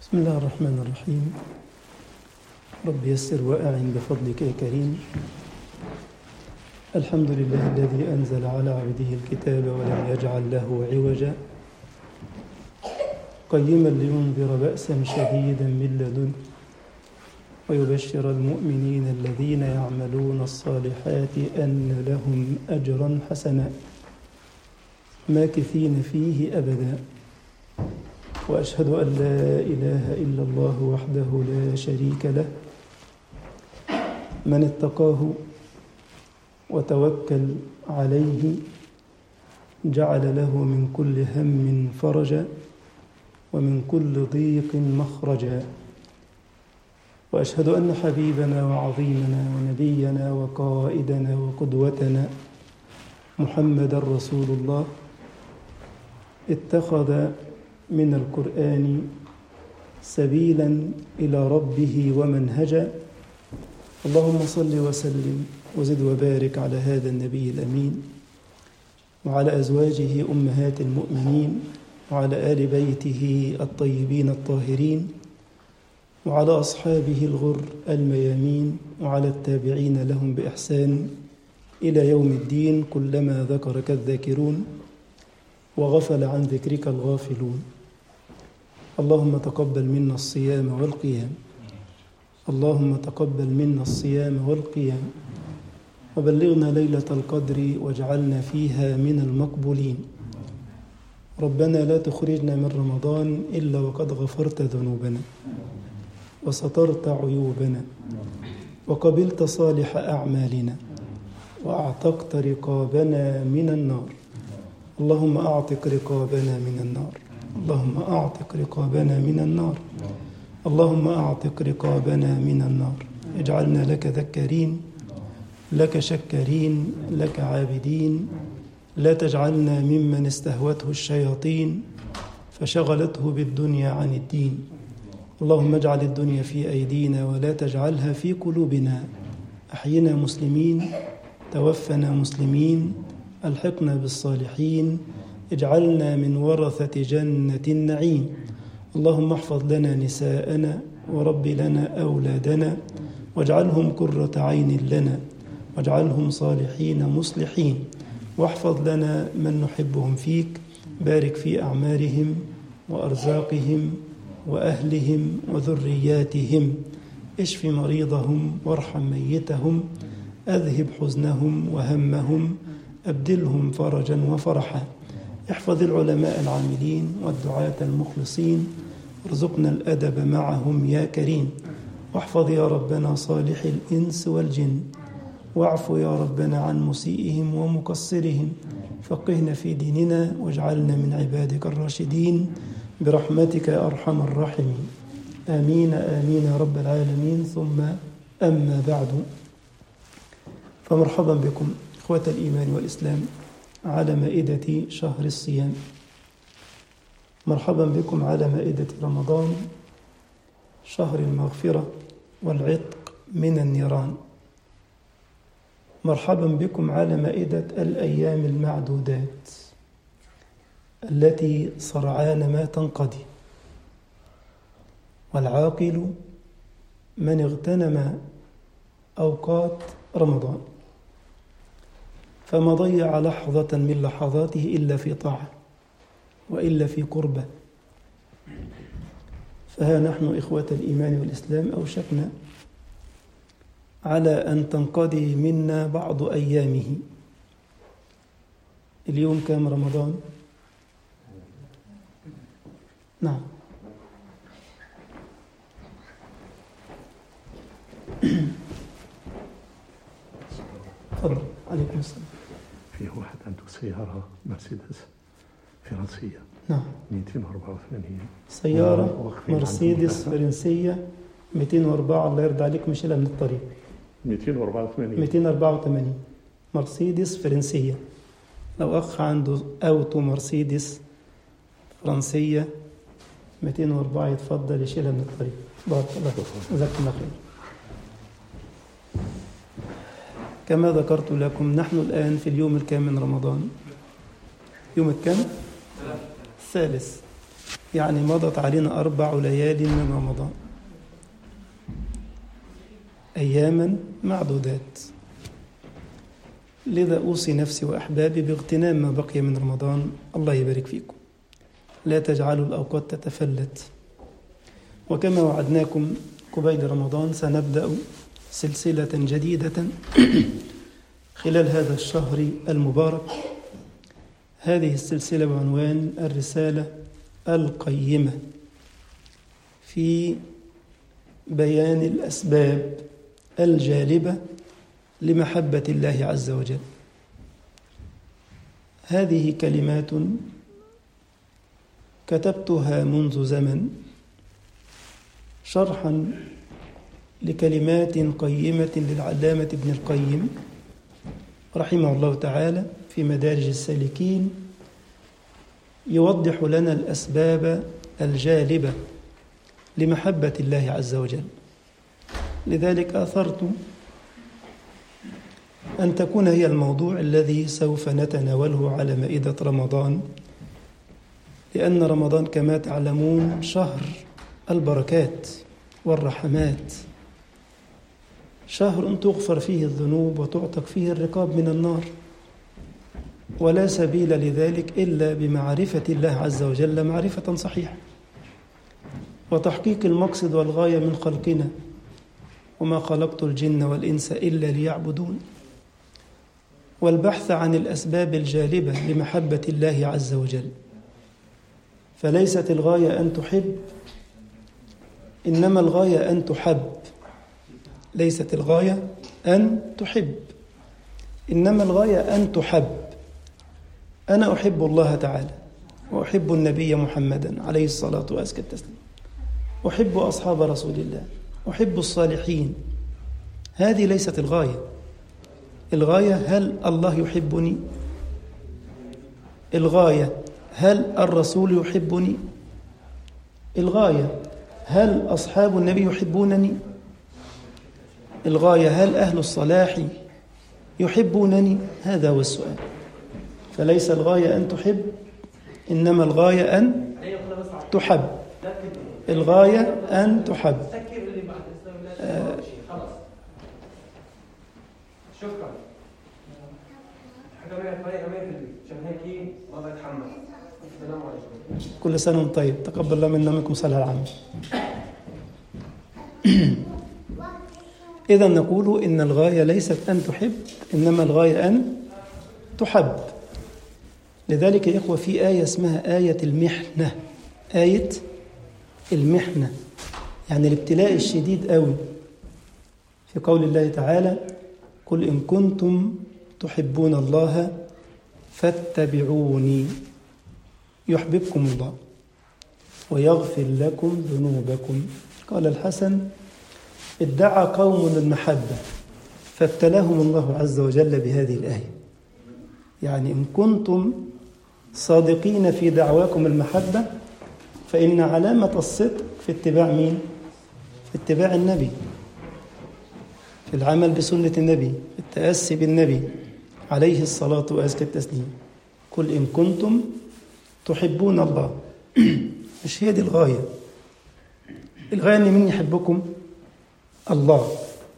بسم الله الرحمن الرحيم رب يسر وأعن بفضلك يا كريم الحمد لله الذي أنزل على عبده الكتاب ولم يجعل له عوجا قيما لينذر بأسا شديدا من لدنه ويبشر المؤمنين الذين يعملون الصالحات أن لهم أجرا حسنا ماكثين فيه أبدا واشهد ان لا اله الا الله وحده لا شريك له من اتقاه وتوكل عليه جعل له من كل هم فرجا ومن كل ضيق مخرجا واشهد ان حبيبنا وعظيمنا ونبينا وقائدنا وقدوتنا محمدا رسول الله اتخذ من القرآن سبيلا إلى ربه ومنهجا اللهم صل وسلم وزد وبارك على هذا النبي الأمين وعلى أزواجه أمهات المؤمنين وعلى آل بيته الطيبين الطاهرين وعلى أصحابه الغر الميامين وعلى التابعين لهم بإحسان إلى يوم الدين كلما ذكرك الذاكرون وغفل عن ذكرك الغافلون اللهم تقبل منا الصيام والقيام اللهم تقبل منا الصيام والقيام وبلغنا ليلة القدر واجعلنا فيها من المقبولين ربنا لا تخرجنا من رمضان إلا وقد غفرت ذنوبنا وسترت عيوبنا وقبلت صالح أعمالنا وأعتقت رقابنا من النار اللهم أعتق رقابنا من النار اللهم أعتق رقابنا من النار اللهم أعتق رقابنا من النار اجعلنا لك ذكارين لك شكارين لك عابدين لا تجعلنا ممن استهوته الشياطين فشغلته بالدنيا عن الدين اللهم اجعل الدنيا في أيدينا ولا تجعلها في قلوبنا أحينا مسلمين توفنا مسلمين ألحقنا بالصالحين اجعلنا من ورثة جنة النعيم اللهم احفظ لنا نساءنا ورب لنا أولادنا واجعلهم قرة عين لنا واجعلهم صالحين مصلحين واحفظ لنا من نحبهم فيك بارك في أعمارهم وأرزاقهم وأهلهم وذرياتهم اشف مريضهم وارحم ميتهم أذهب حزنهم وهمهم أبدلهم فرجا وفرحا احفظ العلماء العاملين والدعاة المخلصين ارزقنا الأدب معهم يا كريم واحفظ يا ربنا صالح الإنس والجن واعف يا ربنا عن مسيئهم ومقصرهم فقهنا في ديننا واجعلنا من عبادك الراشدين برحمتك يا أرحم الراحمين آمين آمين يا رب العالمين ثم أما بعد فمرحبا بكم إخوة الإيمان والإسلام على مائدة شهر الصيام مرحبا بكم على مائدة رمضان شهر المغفرة والعتق من النيران مرحبا بكم على مائدة الأيام المعدودات التي سرعان ما تنقضي والعاقل من اغتنم أوقات رمضان فما ضيع لحظة من لحظاته إلا في طاعة وإلا في قربة فها نحن إخوة الإيمان والإسلام أوشكنا على أن تنقضي منا بعض أيامه اليوم كام رمضان؟ نعم تفضل عليكم السلام فيه واحد عنده سيارة مرسيدس فرنسية نعم 284 سيارة واقفين مرسيدس عندهم. فرنسية 204 الله يرضى عليك مشيلها من الطريق 284 284 مرسيدس فرنسية لو أخ عنده أوتو مرسيدس فرنسية 204 يتفضل يشيلها من الطريق بارك الله فيك جزاكم الله خير كما ذكرت لكم نحن الآن في اليوم الكام من رمضان يوم الكام؟ الثالث يعني مضت علينا أربع ليال من رمضان أياما معدودات لذا أوصي نفسي وأحبابي باغتنام ما بقي من رمضان الله يبارك فيكم لا تجعلوا الأوقات تتفلت وكما وعدناكم قبيل رمضان سنبدأ سلسلة جديدة خلال هذا الشهر المبارك هذه السلسلة بعنوان الرسالة القيمة في بيان الأسباب الجالبة لمحبة الله عز وجل هذه كلمات كتبتها منذ زمن شرحا لكلمات قيمة للعلامة ابن القيم رحمه الله تعالى في مدارج السالكين يوضح لنا الأسباب الجالبة لمحبة الله عز وجل لذلك أثرت أن تكون هي الموضوع الذي سوف نتناوله على مائدة رمضان لأن رمضان كما تعلمون شهر البركات والرحمات شهر تغفر فيه الذنوب وتعتق فيه الرقاب من النار ولا سبيل لذلك إلا بمعرفة الله عز وجل معرفة صحيحة وتحقيق المقصد والغاية من خلقنا وما خلقت الجن والإنس إلا ليعبدون والبحث عن الأسباب الجالبة لمحبة الله عز وجل فليست الغاية أن تحب إنما الغاية أن تحب ليست الغاية أن تحب إنما الغاية أن تحب أنا أحب الله تعالى وأحب النبي محمدا عليه الصلاة وأزكى التسليم أحب أصحاب رسول الله أحب الصالحين هذه ليست الغاية الغاية هل الله يحبني الغاية هل الرسول يحبني الغاية هل أصحاب النبي يحبونني الغاية هل أهل الصلاح يحبونني هذا هو السؤال فليس الغاية أن تحب إنما الغاية أن تحب الغاية أن تحب آه شكرا حاجه بقى طريقه 100% عشان هيك الله يتحمل السلام عليكم كل سنة وانتم طيب تقبل الله منا منكم صلاة العام إذا نقول إن الغاية ليست أن تحب إنما الغاية أن تحب لذلك يا إخوة في آية اسمها آية المحنة آية المحنة يعني الابتلاء الشديد قوي في قول الله تعالى قل إن كنتم تحبون الله فاتبعوني يحببكم الله ويغفر لكم ذنوبكم قال الحسن ادعى قوم المحبة فابتلاهم الله عز وجل بهذه الآية يعني إن كنتم صادقين في دعواكم المحبة فإن علامة الصدق في اتباع مين؟ في اتباع النبي في العمل بسنة النبي في التأسي بالنبي عليه الصلاة وأزكى التسليم قل إن كنتم تحبون الله مش هي دي الغاية الغاية أن مين يحبكم الله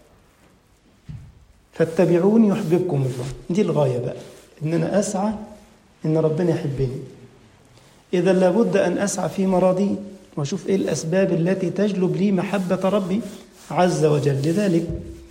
فاتبعوني يحببكم الله دي الغاية بقى إن أنا أسعى إن ربنا يحبني إذا لابد أن أسعى في مرادي وأشوف إيه الأسباب التي تجلب لي محبة ربي عز وجل لذلك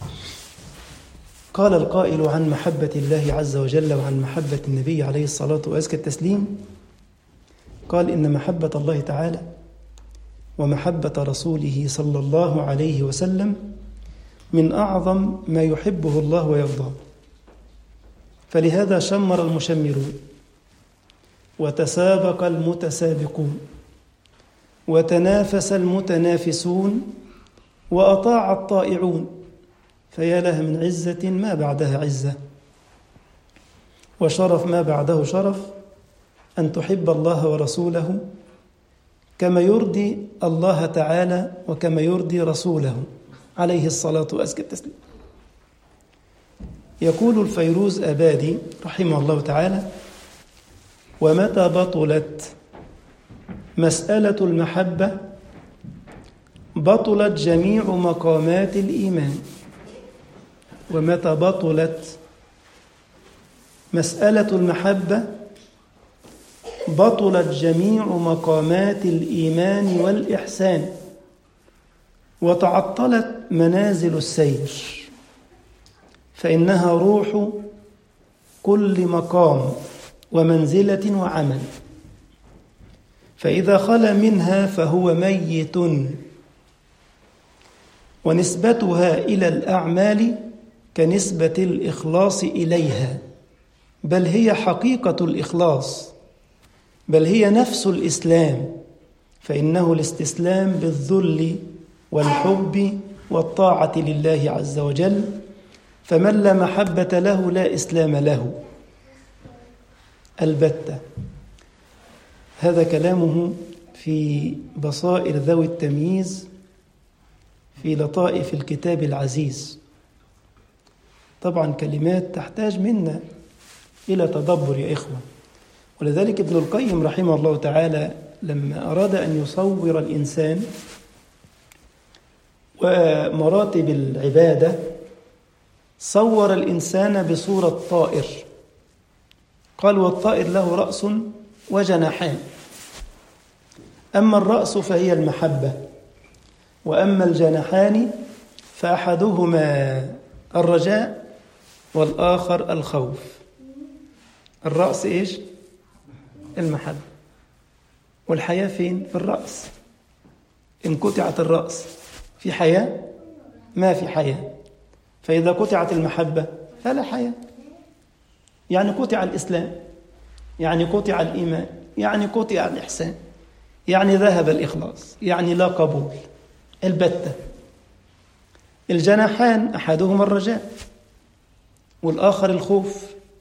قال القائل عن محبة الله عز وجل وعن محبة النبي عليه الصلاة وأزكى التسليم قال إن محبة الله تعالى ومحبة رسوله صلى الله عليه وسلم من أعظم ما يحبه الله ويرضاه فلهذا شمر المشمرون وتسابق المتسابقون وتنافس المتنافسون وأطاع الطائعون فيا لها من عزة ما بعدها عزة وشرف ما بعده شرف أن تحب الله ورسوله كما يرضي الله تعالى وكما يرضي رسوله عليه الصلاة وأزكى التسليم يقول الفيروز أبادي رحمه الله تعالى ومتى بطلت مسألة المحبة بطلت جميع مقامات الإيمان ومتى بطلت مسألة المحبة بطلت جميع مقامات الإيمان والإحسان وتعطلت منازل السير فإنها روح كل مقام ومنزلة وعمل فإذا خلا منها فهو ميت ونسبتها إلى الأعمال كنسبة الإخلاص إليها بل هي حقيقة الإخلاص بل هي نفس الإسلام فإنه الاستسلام بالذل والحب والطاعة لله عز وجل فمن لا محبة له لا إسلام له البتة هذا كلامه في بصائر ذوي التمييز في لطائف الكتاب العزيز طبعا كلمات تحتاج منا إلى تدبر يا إخوة ولذلك ابن القيم رحمه الله تعالى لما أراد أن يصور الإنسان ومراتب العبادة صور الإنسان بصورة طائر قال والطائر له رأس وجناحان أما الرأس فهي المحبة وأما الجناحان فأحدهما الرجاء والآخر الخوف الرأس إيش؟ المحبة والحياة فين؟ في الرأس إن قطعت الرأس في حياة ما في حياة فإذا قطعت المحبة فلا حياة يعني قطع الإسلام يعني قطع الإيمان يعني قطع الإحسان يعني ذهب الإخلاص يعني لا قبول البتة الجناحان أحدهما الرجاء والآخر الخوف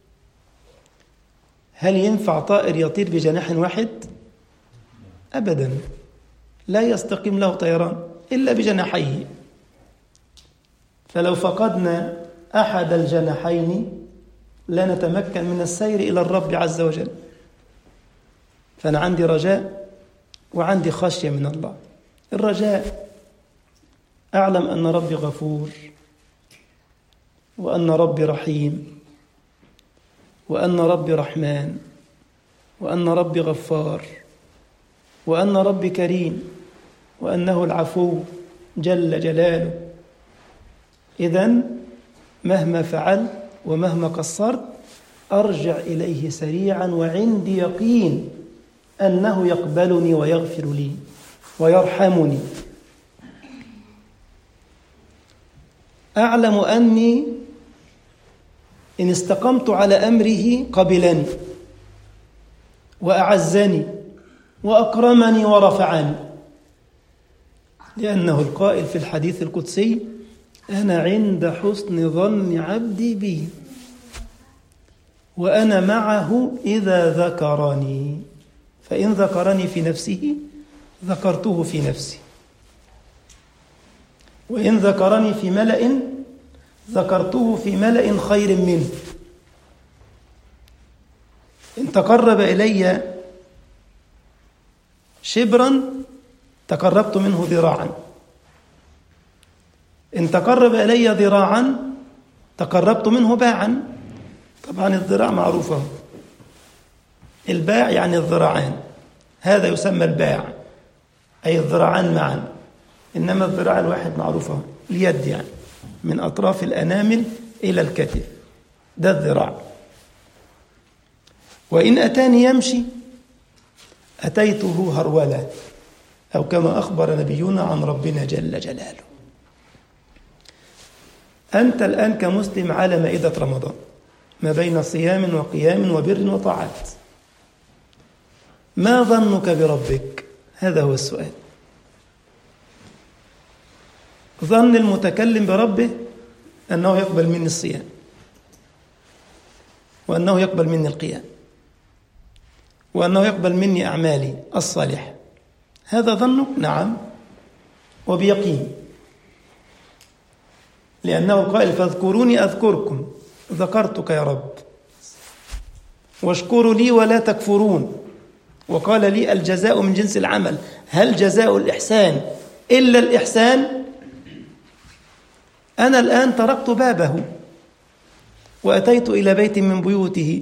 هل ينفع طائر يطير بجناح واحد؟ أبدا لا يستقيم له طيران إلا بجناحيه فلو فقدنا أحد الجناحين لا نتمكن من السير إلى الرب عز وجل فأنا عندي رجاء وعندي خشية من الله الرجاء أعلم أن ربي غفور وأن ربي رحيم وأن ربي رحمن وأن ربي غفار وأن ربي كريم وأنه العفو جل جلاله إذا مهما فعلت ومهما قصرت أرجع إليه سريعا وعندي يقين أنه يقبلني ويغفر لي ويرحمني أعلم أني إن استقمت على أمره قبلني وأعزني وأكرمني ورفعني لأنه القائل في الحديث القدسي أنا عند حسن ظن عبدي بي وأنا معه إذا ذكرني فإن ذكرني في نفسه ذكرته في نفسي وإن ذكرني في ملأ ذكرته في ملأ خير منه إن تقرب إلي شبرا تقربت منه ذراعا إن تقرب إلي ذراعا تقربت منه باعا طبعا الذراع معروفة الباع يعني الذراعان هذا يسمى الباع أي الذراعان معا إنما الذراع الواحد معروفة اليد يعني من أطراف الأنامل إلى الكتف ده الذراع وإن أتاني يمشي أتيته هرولة أو كما أخبر نبينا عن ربنا جل جلاله أنت الآن كمسلم على مائدة رمضان ما بين صيام وقيام وبر وطاعات ما ظنك بربك هذا هو السؤال ظن المتكلم بربه أنه يقبل مني الصيام وأنه يقبل مني القيام وأنه يقبل مني أعمالي الصالحة هذا ظنك نعم وبيقين لأنه قائل فاذكروني أذكركم ذكرتك يا رب واشكروا لي ولا تكفرون وقال لي الجزاء من جنس العمل هل جزاء الإحسان إلا الإحسان أنا الآن تركت بابه وأتيت إلى بيت من بيوته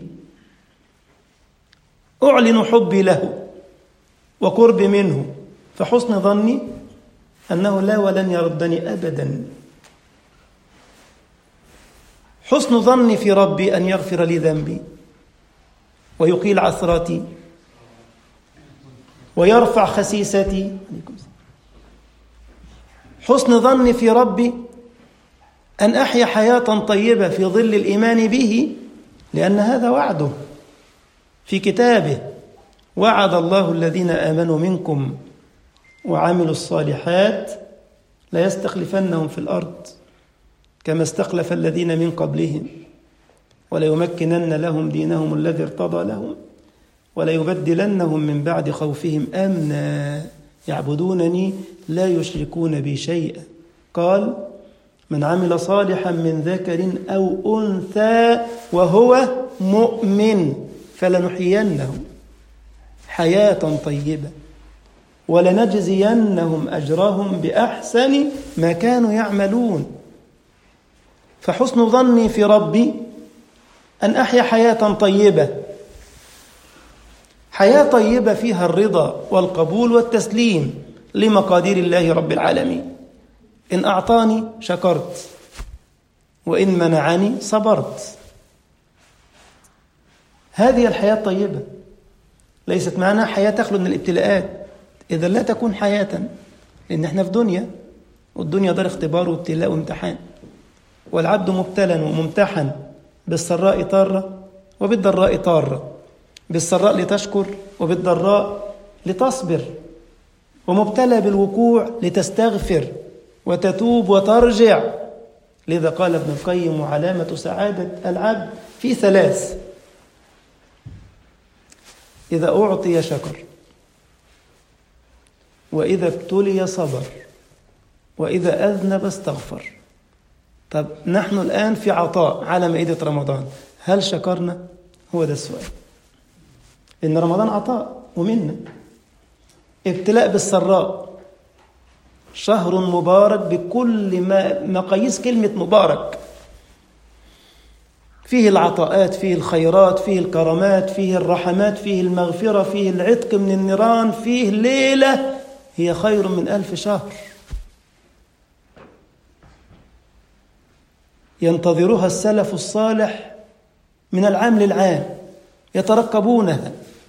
أعلن حبي له وقرب منه فحسن ظني أنه لا ولن يردني أبدا حسن ظني في ربي أن يغفر لي ذنبي ويقيل عثراتي ويرفع خسيستي حسن ظني في ربي أن أحيا حياة طيبة في ظل الإيمان به لأن هذا وعده في كتابه وعد الله الذين آمنوا منكم وعملوا الصالحات ليستخلفنهم في الأرض كما استخلف الذين من قبلهم وليمكنن لهم دينهم الذي ارتضى لهم وليبدلنهم من بعد خوفهم امنا يعبدونني لا يشركون بي شيئا قال من عمل صالحا من ذكر او انثى وهو مؤمن فلنحيينه حياه طيبه ولنجزينهم اجرهم باحسن ما كانوا يعملون فحسن ظني في ربي ان احيا حياه طيبه حياه طيبه فيها الرضا والقبول والتسليم لمقادير الله رب العالمين ان اعطاني شكرت وان منعني صبرت هذه الحياه الطيبه ليست معناها حياه تخلو من الابتلاءات اذا لا تكون حياه لان احنا في دنيا والدنيا دار اختبار وابتلاء وامتحان والعبد مبتلى وممتحن بالسراء طارة وبالضراء طارة بالسراء لتشكر وبالضراء لتصبر ومبتلى بالوقوع لتستغفر وتتوب وترجع لذا قال ابن القيم علامة سعادة العبد في ثلاث إذا أعطي شكر وإذا ابتلي صبر وإذا أذنب استغفر طب نحن الآن في عطاء على مائدة رمضان هل شكرنا؟ هو ده السؤال إن رمضان عطاء ومنا ابتلاء بالسراء شهر مبارك بكل ما مقاييس كلمة مبارك فيه العطاءات فيه الخيرات فيه الكرامات فيه الرحمات فيه المغفرة فيه العتق من النيران فيه ليلة هي خير من ألف شهر ينتظرها السلف الصالح من العام للعام يترقبونها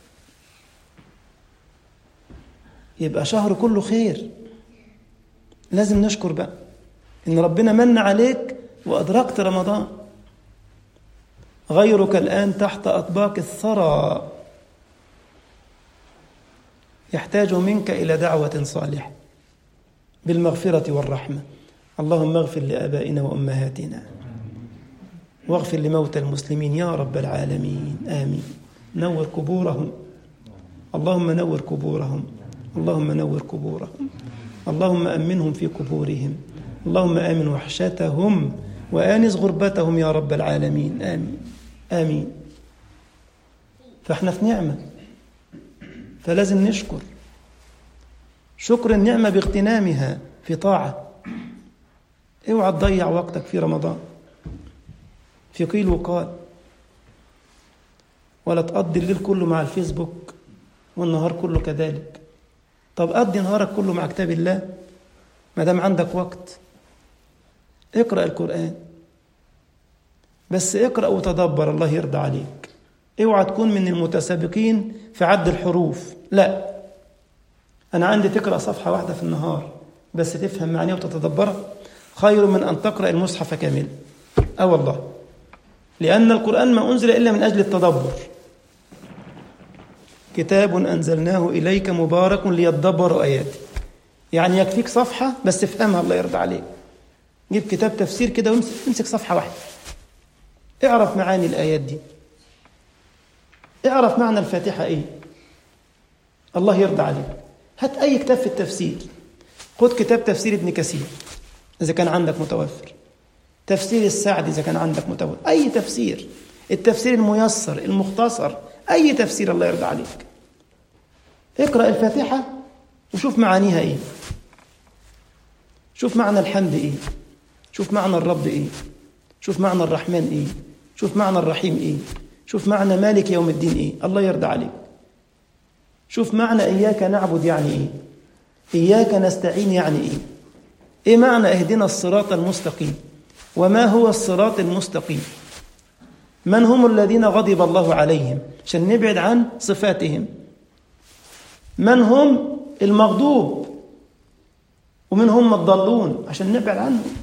يبقى شهر كله خير لازم نشكر بقى ان ربنا من عليك وادركت رمضان غيرك الان تحت اطباق الثرى يحتاج منك الى دعوه صالحه بالمغفره والرحمه اللهم اغفر لابائنا وامهاتنا واغفر لموتى المسلمين يا رب العالمين آمين نور قبورهم اللهم نور قبورهم اللهم نور قبورهم اللهم أمنهم في قبورهم اللهم آمن وحشتهم وآنس غربتهم يا رب العالمين آمين آمين فاحنا في نعمة فلازم نشكر شكر النعمة باغتنامها في طاعة اوعى تضيع وقتك في رمضان في قيل وقال ولا تقضي الليل كله مع الفيسبوك والنهار كله كذلك طب قضي نهارك كله مع كتاب الله ما دام عندك وقت اقرأ القرآن بس اقرأ وتدبر الله يرضى عليك اوعى تكون من المتسابقين في عد الحروف لا أنا عندي تقرأ صفحة واحدة في النهار بس تفهم معناه وتتدبرها خير من أن تقرأ المصحف كاملا أه والله لأن القرآن ما أنزل إلا من أجل التدبر كتاب أنزلناه إليك مبارك ليتدبروا آياته يعني يكفيك صفحة بس افهمها الله يرضى عليك جيب كتاب تفسير كده وامسك صفحة واحدة اعرف معاني الآيات دي اعرف معنى الفاتحة ايه الله يرضى عليك هات أي كتاب في التفسير خد كتاب تفسير ابن كثير إذا كان عندك متوفر تفسير السعدي إذا كان عندك متوفر أي تفسير التفسير الميسر المختصر أي تفسير الله يرضى عليك اقرأ الفاتحة وشوف معانيها ايه شوف معنى الحمد ايه شوف معنى الرب ايه شوف معنى الرحمن ايه شوف معنى الرحيم ايه شوف معنى مالك يوم الدين ايه الله يرضى عليك شوف معنى اياك نعبد يعني ايه اياك نستعين يعني ايه ايه معنى اهدنا الصراط المستقيم وما هو الصراط المستقيم من هم الذين غضب الله عليهم عشان نبعد عن صفاتهم من هم المغضوب ومن هم الضالون عشان نبعد عنهم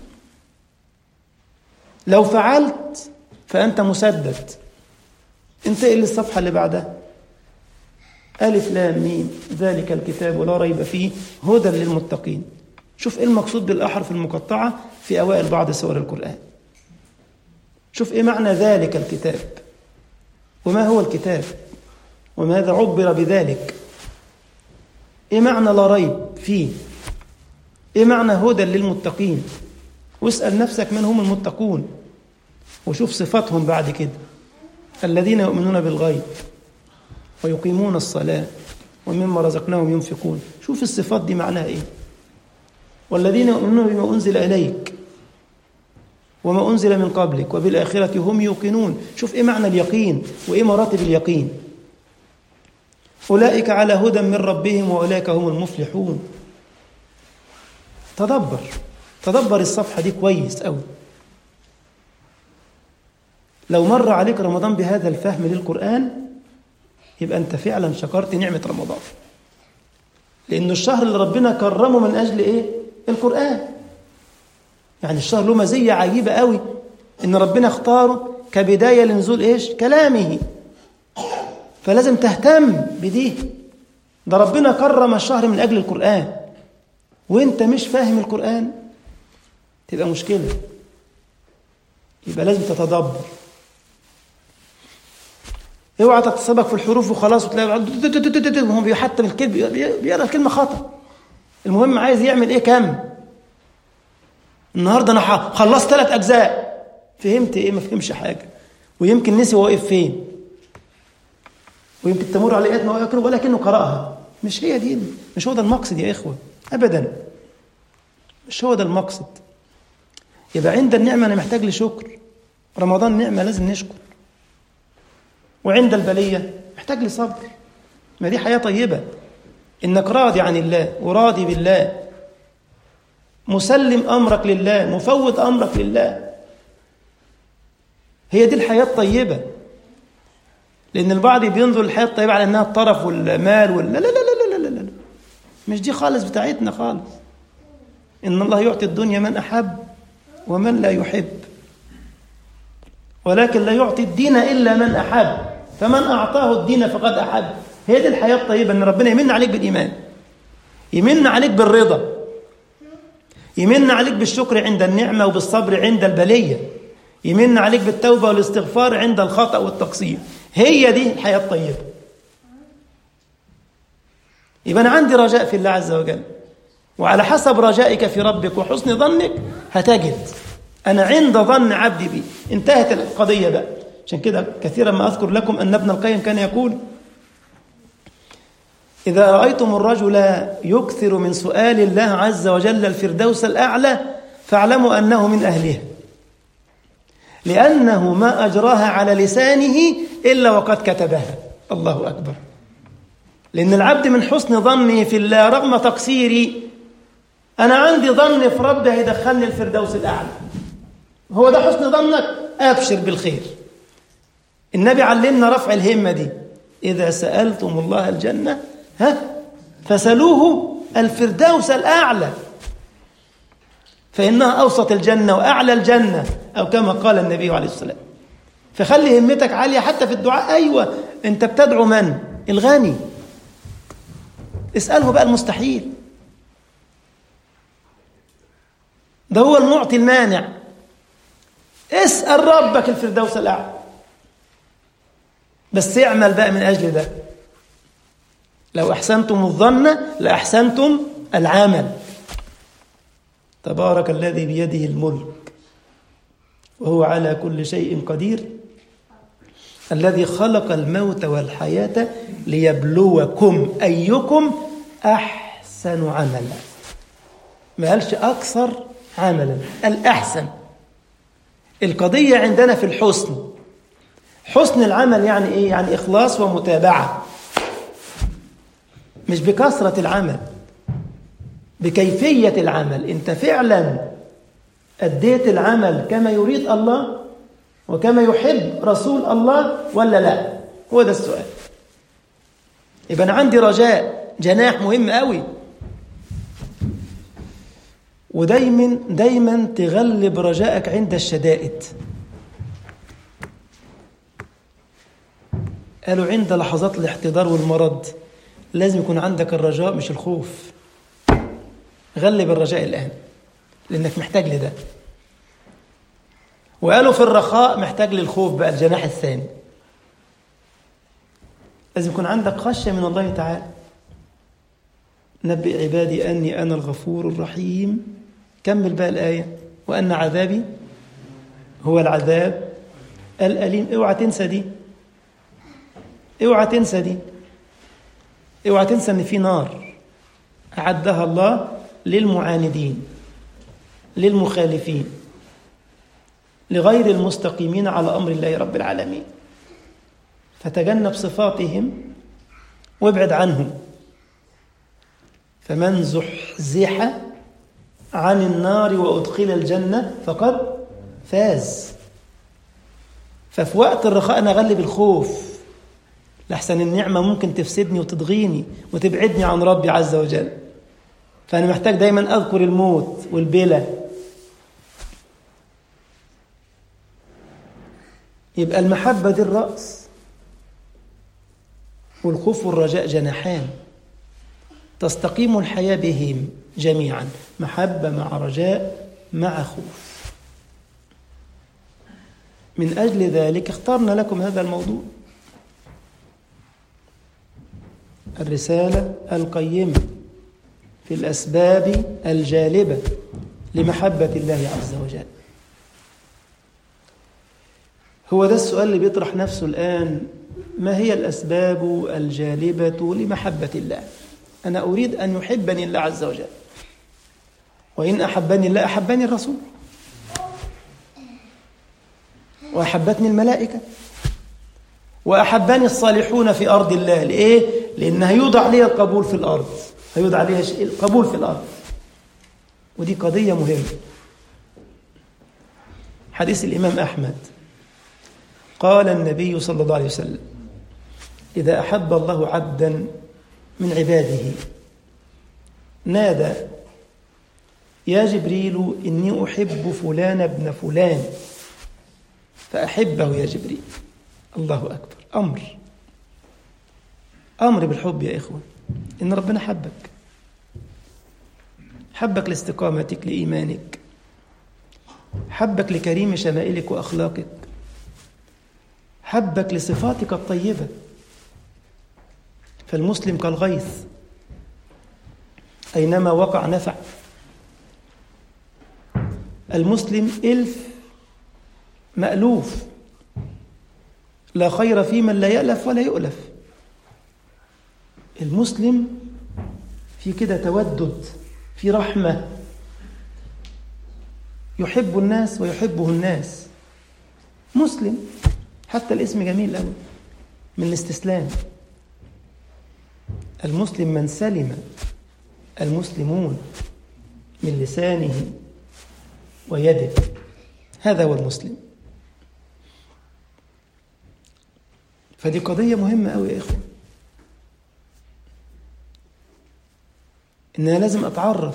لو فعلت فأنت مسدد انتقل للصفحة اللي بعدها ألف لام ميم ذلك الكتاب لا ريب فيه هدى للمتقين شوف إيه المقصود بالأحرف المقطعة في أوائل بعض سور القرآن شوف إيه معنى ذلك الكتاب وما هو الكتاب وماذا عبر بذلك إيه معنى لا ريب فيه إيه معنى هدى للمتقين واسأل نفسك من هم المتقون وشوف صفاتهم بعد كده الذين يؤمنون بالغيب ويقيمون الصلاة ومما رزقناهم ينفقون شوف الصفات دي معناها ايه والذين يؤمنون بما أنزل إليك وما أنزل من قبلك وبالآخرة هم يوقنون شوف إيه معنى اليقين وإيه مراتب اليقين أولئك على هدى من ربهم وأولئك هم المفلحون تدبر تدبر الصفحة دي كويس أوي لو مر عليك رمضان بهذا الفهم للقرآن يبقى أنت فعلا شكرت نعمة رمضان لأنه الشهر اللي ربنا كرمه من أجل إيه؟ القرآن يعني الشهر له مزية عجيبة قوي إن ربنا اختاره كبداية لنزول إيش؟ كلامه فلازم تهتم بدي ده ربنا كرم الشهر من أجل القرآن وانت مش فاهم القرآن تبقى مشكلة يبقى لازم تتدبر اوعى تتسابق في الحروف وخلاص وتلاقي وهو بيحتم الكلمة بيقرا الكلمة خطأ المهم عايز يعمل ايه كم النهارده انا خلصت ثلاث اجزاء فهمت ايه ما فهمش حاجه ويمكن نسي هو واقف فين ويمكن تمر عليه ايات ما هو ولكنه قراها مش هي دي مش هو ده المقصد يا اخوه ابدا مش هو ده المقصد يبقى عند النعمه انا محتاج لشكر رمضان نعمه لازم نشكر وعند البليه محتاج لصبر ما دي حياه طيبه انك راضي عن الله وراضي بالله مسلم امرك لله مفوض امرك لله هي دي الحياه الطيبه لان البعض بينظر الحياه الطيبه على انها الطرف والمال وال... لا لا لا لا لا لا لا مش دي خالص بتاعتنا خالص ان الله يعطي الدنيا من احب ومن لا يحب ولكن لا يعطي الدين الا من احب فمن اعطاه الدين فقد احب هي دي الحياه الطيبه ان ربنا يمن عليك بالايمان يمن عليك بالرضا يمن عليك بالشكر عند النعمه وبالصبر عند البليه يمن عليك بالتوبه والاستغفار عند الخطا والتقصير هي دي الحياه الطيبه يبقى انا عندي رجاء في الله عز وجل وعلى حسب رجائك في ربك وحسن ظنك هتجد انا عند ظن عبدي بي انتهت القضيه بقى عشان كده كثيرا ما اذكر لكم ان ابن القيم كان يقول إذا رأيتم الرجل يكثر من سؤال الله عز وجل الفردوس الأعلى فاعلموا أنه من أهلها لأنه ما أجراها على لسانه إلا وقد كتبها الله أكبر لأن العبد من حسن ظنه في الله رغم تقصيري أنا عندي ظن في ربي هيدخلني الفردوس الأعلى هو ده حسن ظنك أبشر بالخير النبي علمنا رفع الهمة دي إذا سألتم الله الجنة ها فسلوه الفردوس الأعلى فإنها أوسط الجنة وأعلى الجنة أو كما قال النبي عليه الصلاة فخلي همتك عالية حتى في الدعاء أيوة أنت بتدعو من؟ الغني اسأله بقى المستحيل ده هو المعطي المانع اسأل ربك الفردوس الأعلى بس اعمل بقى من أجل ده لو أحسنتم الظن لأحسنتم العمل تبارك الذي بيده الملك وهو على كل شيء قدير الذي خلق الموت والحياة ليبلوكم أيكم أحسن عملا ما قالش أكثر عملا الأحسن القضية عندنا في الحسن حسن العمل يعني إيه؟ يعني إخلاص ومتابعة مش بكثرة العمل بكيفية العمل أنت فعلا أديت العمل كما يريد الله وكما يحب رسول الله ولا لا هو ده السؤال يبقى أنا عندي رجاء جناح مهم قوي ودايما دايما تغلب رجائك عند الشدائد قالوا عند لحظات الاحتضار والمرض لازم يكون عندك الرجاء مش الخوف غلب الرجاء الآن لأنك محتاج لده وقالوا في الرخاء محتاج للخوف بقى الجناح الثاني لازم يكون عندك خشية من الله تعالى نبئ عبادي أني أنا الغفور الرحيم كمل بقى الآية وأن عذابي هو العذاب الأليم اوعى تنسى دي اوعى تنسى دي اوعى تنسى ان في نار اعدها الله للمعاندين للمخالفين لغير المستقيمين على امر الله رب العالمين فتجنب صفاتهم وابعد عنهم فمن زحزح عن النار وادخل الجنه فقد فاز ففي وقت الرخاء انا اغلب الخوف لحسن النعمة ممكن تفسدني وتضغيني وتبعدني عن ربي عز وجل فأنا محتاج دايما أذكر الموت والبلا يبقى المحبة دي الرأس والخوف والرجاء جناحان تستقيم الحياة بهم جميعا محبة مع رجاء مع خوف من أجل ذلك اخترنا لكم هذا الموضوع الرسالة القيمة في الأسباب الجالبة لمحبة الله عز وجل هو ده السؤال اللي بيطرح نفسه الآن ما هي الأسباب الجالبة لمحبة الله أنا أريد أن يحبني الله عز وجل وإن أحبني الله أحبني الرسول وأحبتني الملائكة وأحبني الصالحون في أرض الله لإيه؟ لأن هيوضع لي القبول في الأرض هيوضع لي القبول في الأرض ودي قضية مهمة حديث الإمام أحمد قال النبي صلى الله عليه وسلم إذا أحب الله عبدا من عباده نادى يا جبريل إني أحب فلان ابن فلان فأحبه يا جبريل الله أكبر أمر أمر بالحب يا إخوة إن ربنا حبك حبك لاستقامتك لإيمانك حبك لكريم شمائلك وأخلاقك حبك لصفاتك الطيبة فالمسلم كالغيث أينما وقع نفع المسلم إلف مألوف لا خير في من لا يألف ولا يؤلف المسلم في كده تودد في رحمة يحب الناس ويحبه الناس مسلم حتى الاسم جميل قوي من الاستسلام المسلم من سلم المسلمون من لسانه ويده هذا هو المسلم فدي قضية مهمة قوي يا إخوة إن أنا لازم أتعرف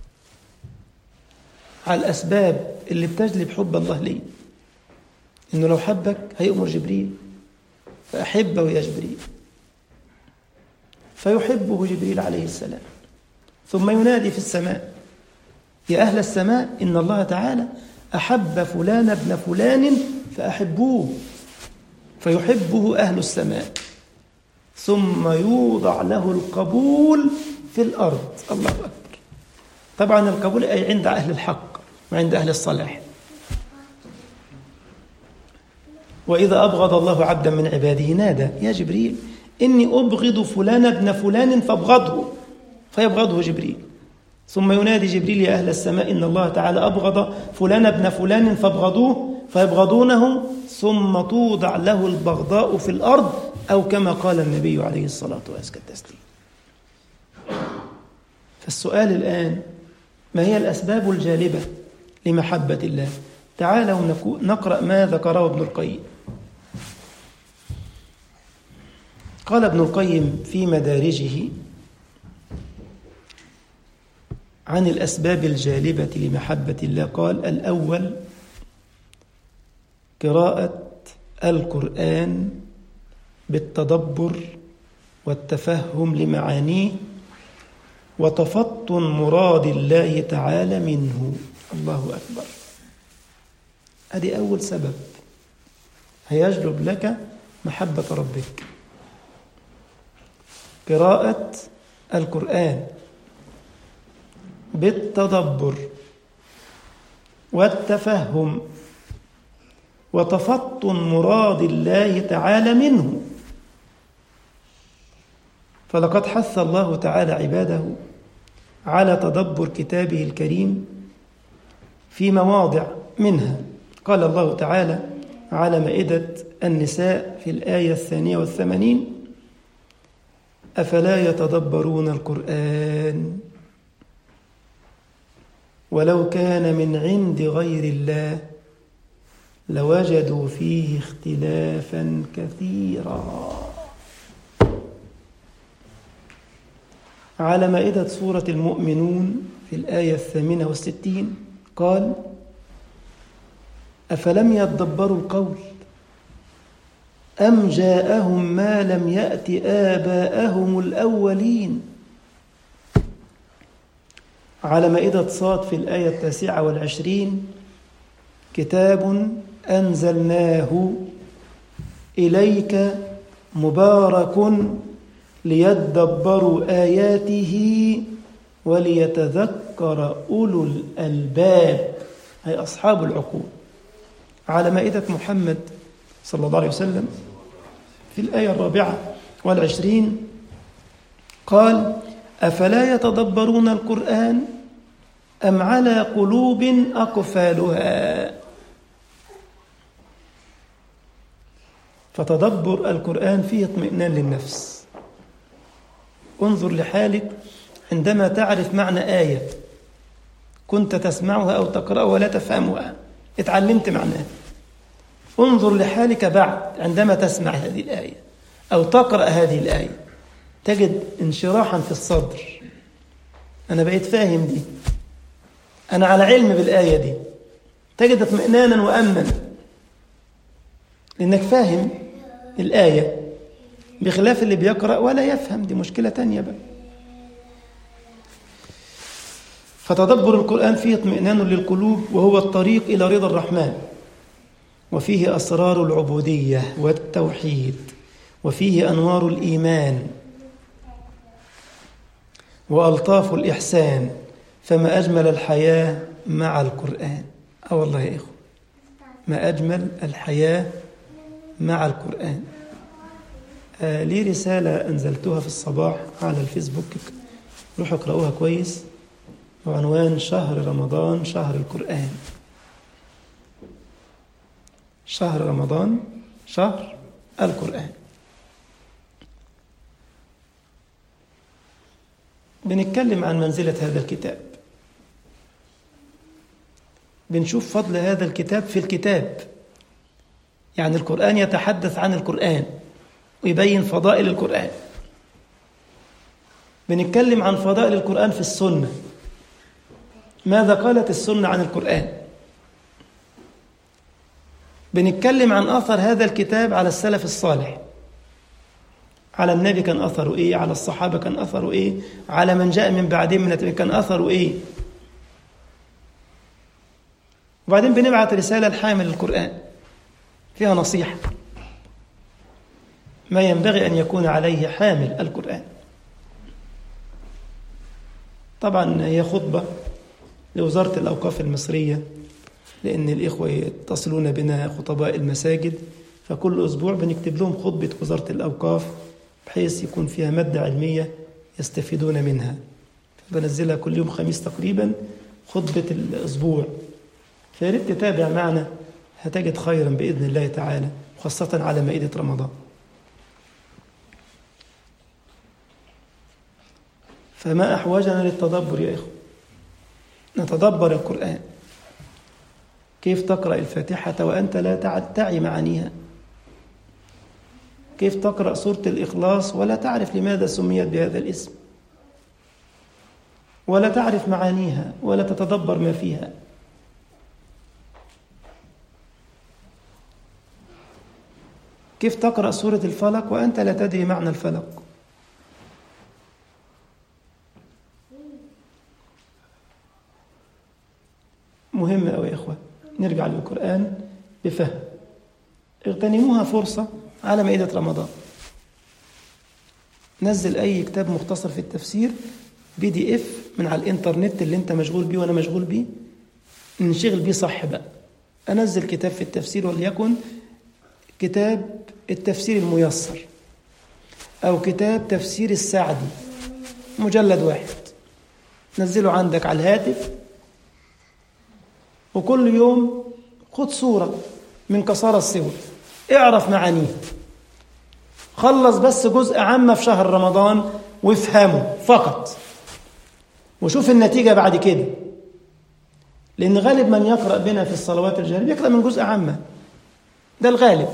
على الأسباب اللي بتجلب حب الله لي إنه لو حبك هيأمر جبريل فأحبه يا جبريل فيحبه جبريل عليه السلام ثم ينادي في السماء يا أهل السماء إن الله تعالى أحب فلان ابن فلان فأحبوه فيحبه أهل السماء ثم يوضع له القبول في الأرض الله أكبر طبعا القبول أي عند أهل الحق وعند أهل الصلاح وإذا أبغض الله عبدا من عباده نادى يا جبريل إني أبغض فلان ابن فلان فابغضه فيبغضه جبريل ثم ينادي جبريل يا أهل السماء إن الله تعالى أبغض فلان ابن فلان فابغضوه فيبغضونه ثم توضع له البغضاء في الأرض أو كما قال النبي عليه الصلاة والسلام فالسؤال الآن ما هي الأسباب الجالبة لمحبة الله تعالوا نقرأ ما ذكره ابن القيم قال ابن القيم في مدارجه عن الأسباب الجالبة لمحبة الله قال الأول قراءة القرآن بالتدبر والتفهم لمعانيه وتفطن مراد الله تعالى منه الله أكبر هذه أول سبب هيجلب لك محبة ربك قراءة القرآن بالتدبر والتفهم وتفطن مراد الله تعالى منه فلقد حث الله تعالى عباده على تدبر كتابه الكريم في مواضع منها قال الله تعالى على مائدة النساء في الآية الثانية والثمانين أفلا يتدبرون القرآن ولو كان من عند غير الله لوجدوا فيه اختلافا كثيرا على مائدة سورة المؤمنون في الآية الثامنة والستين قال أفلم يتدبروا القول أم جاءهم ما لم يأت آباءهم الأولين على مائدة صاد في الآية التاسعة والعشرين كتاب أنزلناه إليك مبارك ليدبروا آياته وليتذكر أولو الألباب أي أصحاب العقول على مائدة محمد صلى الله عليه وسلم في الآية الرابعة والعشرين قال أفلا يتدبرون القرآن أم على قلوب أقفالها فتدبر القرآن فيه اطمئنان للنفس انظر لحالك عندما تعرف معنى آية كنت تسمعها أو تقرأها ولا تفهمها اتعلمت معناها انظر لحالك بعد عندما تسمع هذه الآية أو تقرأ هذه الآية تجد انشراحا في الصدر أنا بقيت فاهم دي أنا على علم بالآية دي تجد اطمئنانا وأمنا لأنك فاهم الآية بخلاف اللي بيقرأ ولا يفهم دي مشكلة تانية بقى فتدبر القرآن فيه اطمئنان للقلوب وهو الطريق إلى رضا الرحمن وفيه أسرار العبودية والتوحيد وفيه أنوار الإيمان وألطاف الإحسان فما أجمل الحياة مع القرآن أه والله يا إخوة ما أجمل الحياة مع القرآن آه لي رسالة أنزلتها في الصباح على الفيسبوك روحوا اقرأوها كويس وعنوان شهر رمضان شهر القرآن شهر رمضان شهر القرآن بنتكلم عن منزلة هذا الكتاب بنشوف فضل هذا الكتاب في الكتاب يعني القرآن يتحدث عن القرآن ويبين فضائل القرآن بنتكلم عن فضائل القرآن في السنة ماذا قالت السنة عن القرآن بنتكلم عن أثر هذا الكتاب على السلف الصالح على النبي كان أثره إيه على الصحابة كان أثره إيه على من جاء من بعدهم من كان أثره إيه وبعدين بنبعت رسالة لحامل القرآن فيها نصيحة ما ينبغي أن يكون عليه حامل القرآن طبعا هي خطبة لوزارة الأوقاف المصرية لأن الإخوة يتصلون بنا خطباء المساجد فكل أسبوع بنكتب لهم خطبة وزارة الأوقاف بحيث يكون فيها مادة علمية يستفيدون منها بنزلها كل يوم خميس تقريبا خطبة الأسبوع فياريت تتابع معنا هتجد خيرا بإذن الله تعالى خاصة على مائدة رمضان فما أحوجنا للتدبر يا إخوة نتدبر القرآن كيف تقرأ الفاتحة وأنت لا تعي معانيها كيف تقرأ سورة الإخلاص ولا تعرف لماذا سميت بهذا الاسم ولا تعرف معانيها ولا تتدبر ما فيها كيف تقرأ سورة الفلق وأنت لا تدري معنى الفلق مهم أوي يا إخوة نرجع للقرآن بفهم اغتنموها فرصة على مائدة رمضان نزل أي كتاب مختصر في التفسير بي دي اف من على الانترنت اللي انت مشغول بيه وانا مشغول بيه ننشغل بيه صح بقى انزل كتاب في التفسير وليكن كتاب التفسير الميسر او كتاب تفسير السعدي مجلد واحد نزله عندك على الهاتف وكل يوم خد صورة من قصارى السور اعرف معانيه خلص بس جزء عامة في شهر رمضان وافهمه فقط وشوف النتيجة بعد كده لأن غالب من يقرأ بنا في الصلوات الجهرية يقرأ من جزء عامة ده الغالب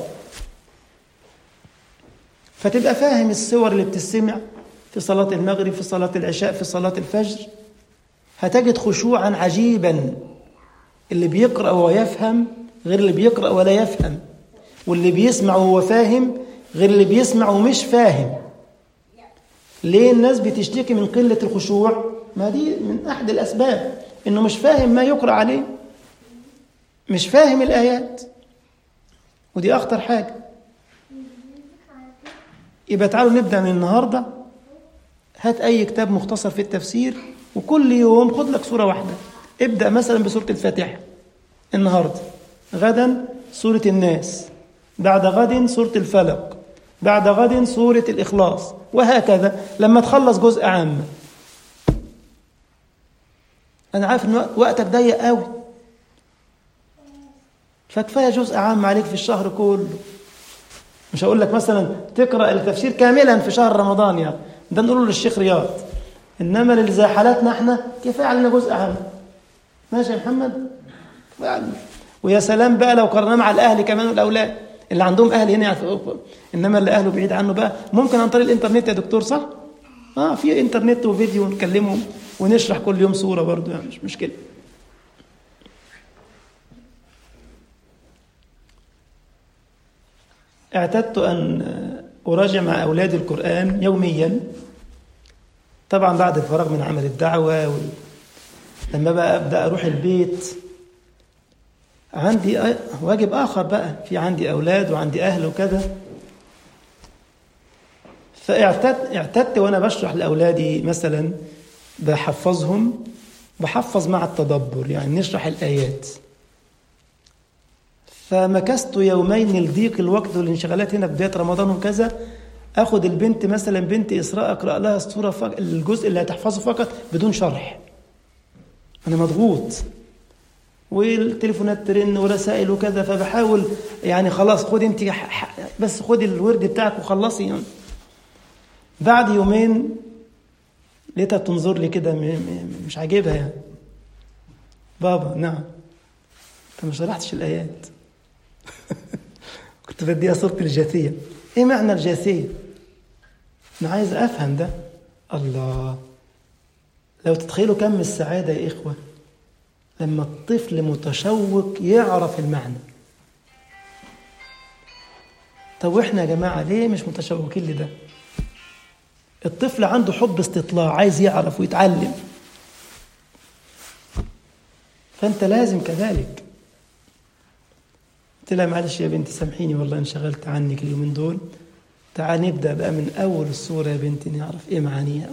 فتبقى فاهم الصور اللي بتسمع في صلاة المغرب في صلاة العشاء في صلاة الفجر هتجد خشوعا عجيبا اللي بيقرأ وهو يفهم غير اللي بيقرأ ولا يفهم واللي بيسمع وهو فاهم غير اللي بيسمع ومش فاهم ليه الناس بتشتكي من قلة الخشوع ما دي من أحد الأسباب إنه مش فاهم ما يقرأ عليه مش فاهم الآيات ودي أخطر حاجة يبقى تعالوا نبدأ من النهاردة هات أي كتاب مختصر في التفسير وكل يوم خد لك سورة واحدة ابدأ مثلا بسورة الفاتحة النهاردة غدا سورة الناس بعد غد سورة الفلق بعد غد سورة الإخلاص وهكذا لما تخلص جزء عام أنا عارف إن وقتك ضيق قوي فكفاية جزء عام عليك في الشهر كله مش هقول لك مثلا تقرأ التفسير كاملا في شهر رمضان يعني ده نقوله للشيخ رياض إنما اللي زي حالاتنا احنا كفاية علينا جزء عام ماشي يا محمد يعني ويا سلام بقى لو قررنا مع الأهل كمان والأولاد اللي عندهم أهل هنا يعني إنما اللي أهله بعيد عنه بقى ممكن عن طريق الإنترنت يا دكتور صح؟ آه في إنترنت وفيديو نكلمهم ونشرح كل يوم صورة برضه يعني مش مشكلة اعتدت أن أراجع مع أولادي القرآن يوميا طبعا بعد الفراغ من عمل الدعوة وال... لما بقى أبدأ أروح البيت عندي واجب آخر بقى في عندي أولاد وعندي أهل وكذا فاعتدت اعتدت وأنا بشرح لأولادي مثلا بحفظهم بحفظ مع التدبر يعني نشرح الآيات فمكثت يومين لضيق الوقت والانشغالات هنا في بداية رمضان وكذا اخد البنت مثلا بنت اسراء اقرا لها السوره فق... الجزء اللي هتحفظه فقط بدون شرح انا مضغوط والتليفونات ترن ورسائل وكذا فبحاول يعني خلاص خد انت بس خدي الورد بتاعك وخلصي يعني. بعد يومين لقيتها بتنظر لي كده مش عاجبها يعني بابا نعم انت ما شرحتش الايات كنت بديها صورة الجاثية ايه معنى الجاثية انا عايز افهم ده الله لو تتخيلوا كم السعادة يا إخوة لما الطفل متشوق يعرف المعنى طب واحنا يا جماعة ليه مش متشوقين لده الطفل عنده حب استطلاع عايز يعرف ويتعلم فأنت لازم كذلك قلت لها معلش يا بنتي سامحيني والله انشغلت عنك اليومين دول تعال نبدأ بقى من أول الصورة يا بنتي نعرف إيه معانيها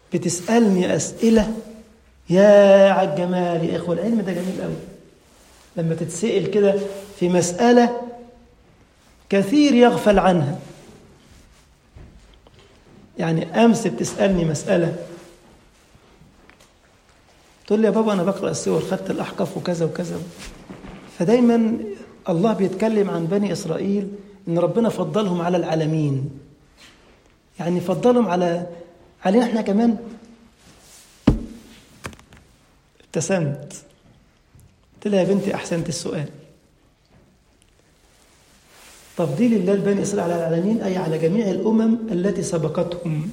بتسألني أسئلة يا عالجمال يا إخوة العلم ده جميل قوي لما تتسأل كده في مسألة كثير يغفل عنها يعني أمس بتسألني مسألة تقول لي يا بابا أنا بقرأ السور خدت الأحقاف وكذا وكذا فدايما الله بيتكلم عن بني إسرائيل إن ربنا فضلهم على العالمين يعني فضلهم على علينا احنا كمان ابتسمت قلت لها يا بنتي أحسنت السؤال تفضيل الله لبني إسرائيل على العالمين أي على جميع الأمم التي سبقتهم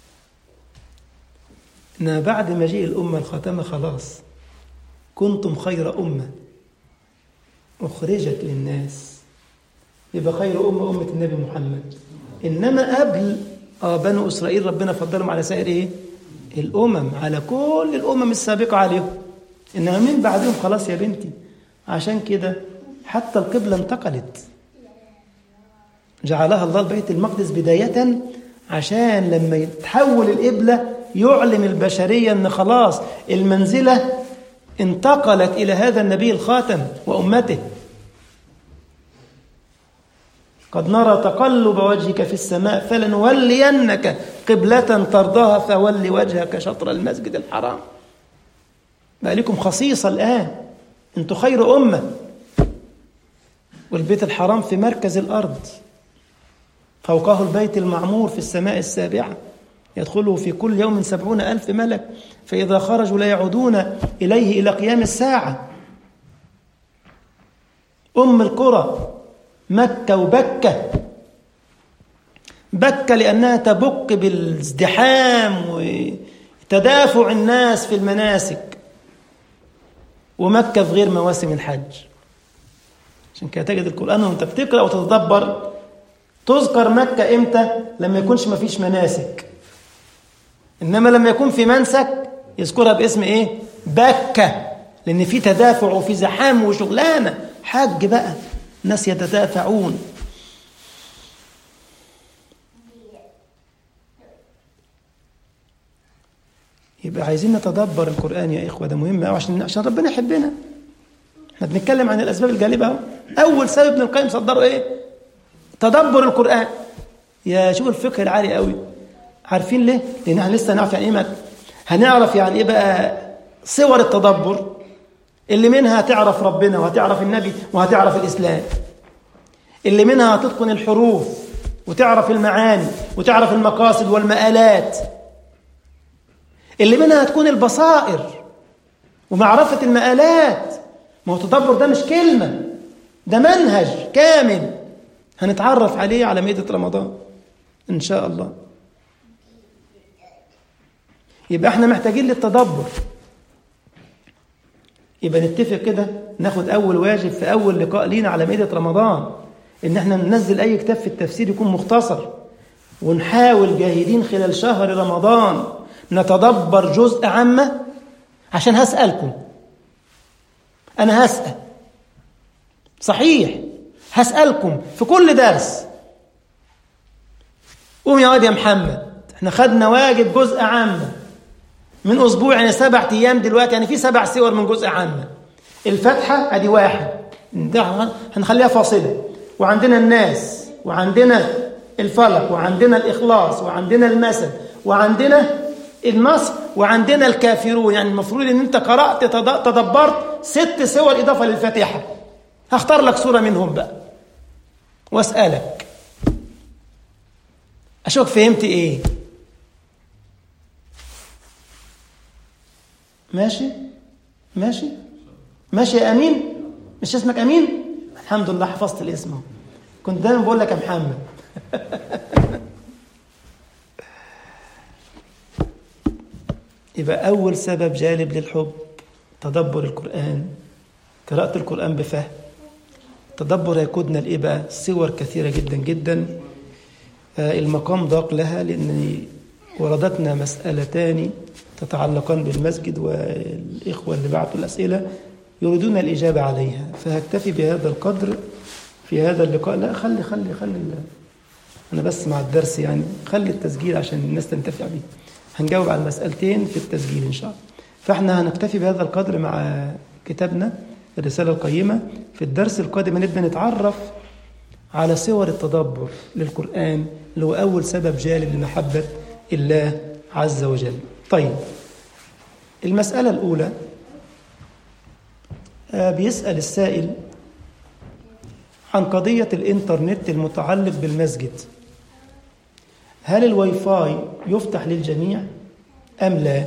إن بعد مجيء الأمة الخاتمة خلاص كنتم خير أمة أخرجت للناس يبقى خير أمة أمة النبي محمد إنما قبل آه بنو إسرائيل ربنا فضلهم على سائر إيه؟ الأمم على كل الأمم السابقة عليهم إنما من بعدهم خلاص يا بنتي عشان كده حتى القبلة انتقلت جعلها الله البيت المقدس بداية عشان لما يتحول القبلة يعلم البشرية أن خلاص المنزلة انتقلت إلى هذا النبي الخاتم وأمته قد نرى تقلب وجهك في السماء فلنولينك قبلة ترضاها فول وجهك شطر المسجد الحرام بقى لكم خصيصة الآن أنتم خير أمة والبيت الحرام في مركز الأرض فوقه البيت المعمور في السماء السابعة يدخله في كل يوم سبعون ألف ملك فإذا خرجوا لا يعودون إليه إلى قيام الساعة أم القرى مكة وبكة بكة لأنها تبك بالازدحام وتدافع الناس في المناسك ومكة في غير مواسم الحج عشان كده تجد القرآن وانت بتقرأ وتتدبر تذكر مكة امتى لما يكونش ما فيش مناسك انما لما يكون في منسك يذكرها باسم ايه بكة لان في تدافع وفي زحام وشغلانة حج بقى ناس يتدافعون يبقى عايزين نتدبر القرآن يا إخوة ده مهم أوي عشان عشان ربنا يحبنا احنا بنتكلم عن الأسباب الجالبة أهو أول سبب ابن القيم صدره إيه؟ تدبر القرآن يا شوف الفقه العالي قوي عارفين ليه؟ لأن احنا لسه هنعرف يعني إيه مد هنعرف يعني إيه بقى صور التدبر اللي منها هتعرف ربنا وهتعرف النبي وهتعرف الإسلام اللي منها هتتقن الحروف وتعرف المعاني وتعرف المقاصد والمآلات اللي منها هتكون البصائر ومعرفة المآلات ما هو التدبر ده مش كلمة ده منهج كامل هنتعرف عليه على مائدة رمضان إن شاء الله يبقى احنا محتاجين للتدبر يبقى نتفق كده ناخد أول واجب في أول لقاء لينا على مائدة رمضان إن احنا ننزل أي كتاب في التفسير يكون مختصر ونحاول جاهدين خلال شهر رمضان نتدبر جزء عامة عشان هسألكم أنا هسأل صحيح هسألكم في كل درس قوم يا واد يا محمد احنا خدنا واجب جزء عامة من أسبوع يعني سبع أيام دلوقتي يعني في سبع سور من جزء عامة الفتحة أدي واحد ده هنخليها فاصلة وعندنا الناس وعندنا الفلق وعندنا الإخلاص وعندنا المثل وعندنا النصر وعندنا الكافرون يعني المفروض ان انت قرأت تدبرت ست سور إضافة للفاتحة هختار لك سورة منهم بقى واسألك أشوف فهمت إيه ماشي ماشي ماشي يا أمين مش اسمك أمين الحمد لله حفظت الاسم كنت دايما بقول لك يا محمد يبقى أول سبب جالب للحب تدبر القرآن قراءة القرآن بفهم تدبر يقودنا لإيه بقى صور كثيرة جدا جدا المقام ضاق لها لأن وردتنا مسألتان تتعلقان بالمسجد والإخوة اللي بعثوا الأسئلة يريدون الإجابة عليها فهكتفي بهذا القدر في هذا اللقاء لا خلي خلي خلي أنا بس مع الدرس يعني خلي التسجيل عشان الناس تنتفع بيه هنجاوب على المسألتين في التسجيل إن شاء الله فإحنا هنكتفي بهذا القدر مع كتابنا الرسالة القيمة في الدرس القادم هنبدأ نتعرف على صور التدبر للقرآن اللي هو أول سبب جالب لمحبة الله عز وجل طيب المسألة الأولى آه، بيسأل السائل عن قضية الإنترنت المتعلق بالمسجد هل الواي فاي يفتح للجميع أم لا؟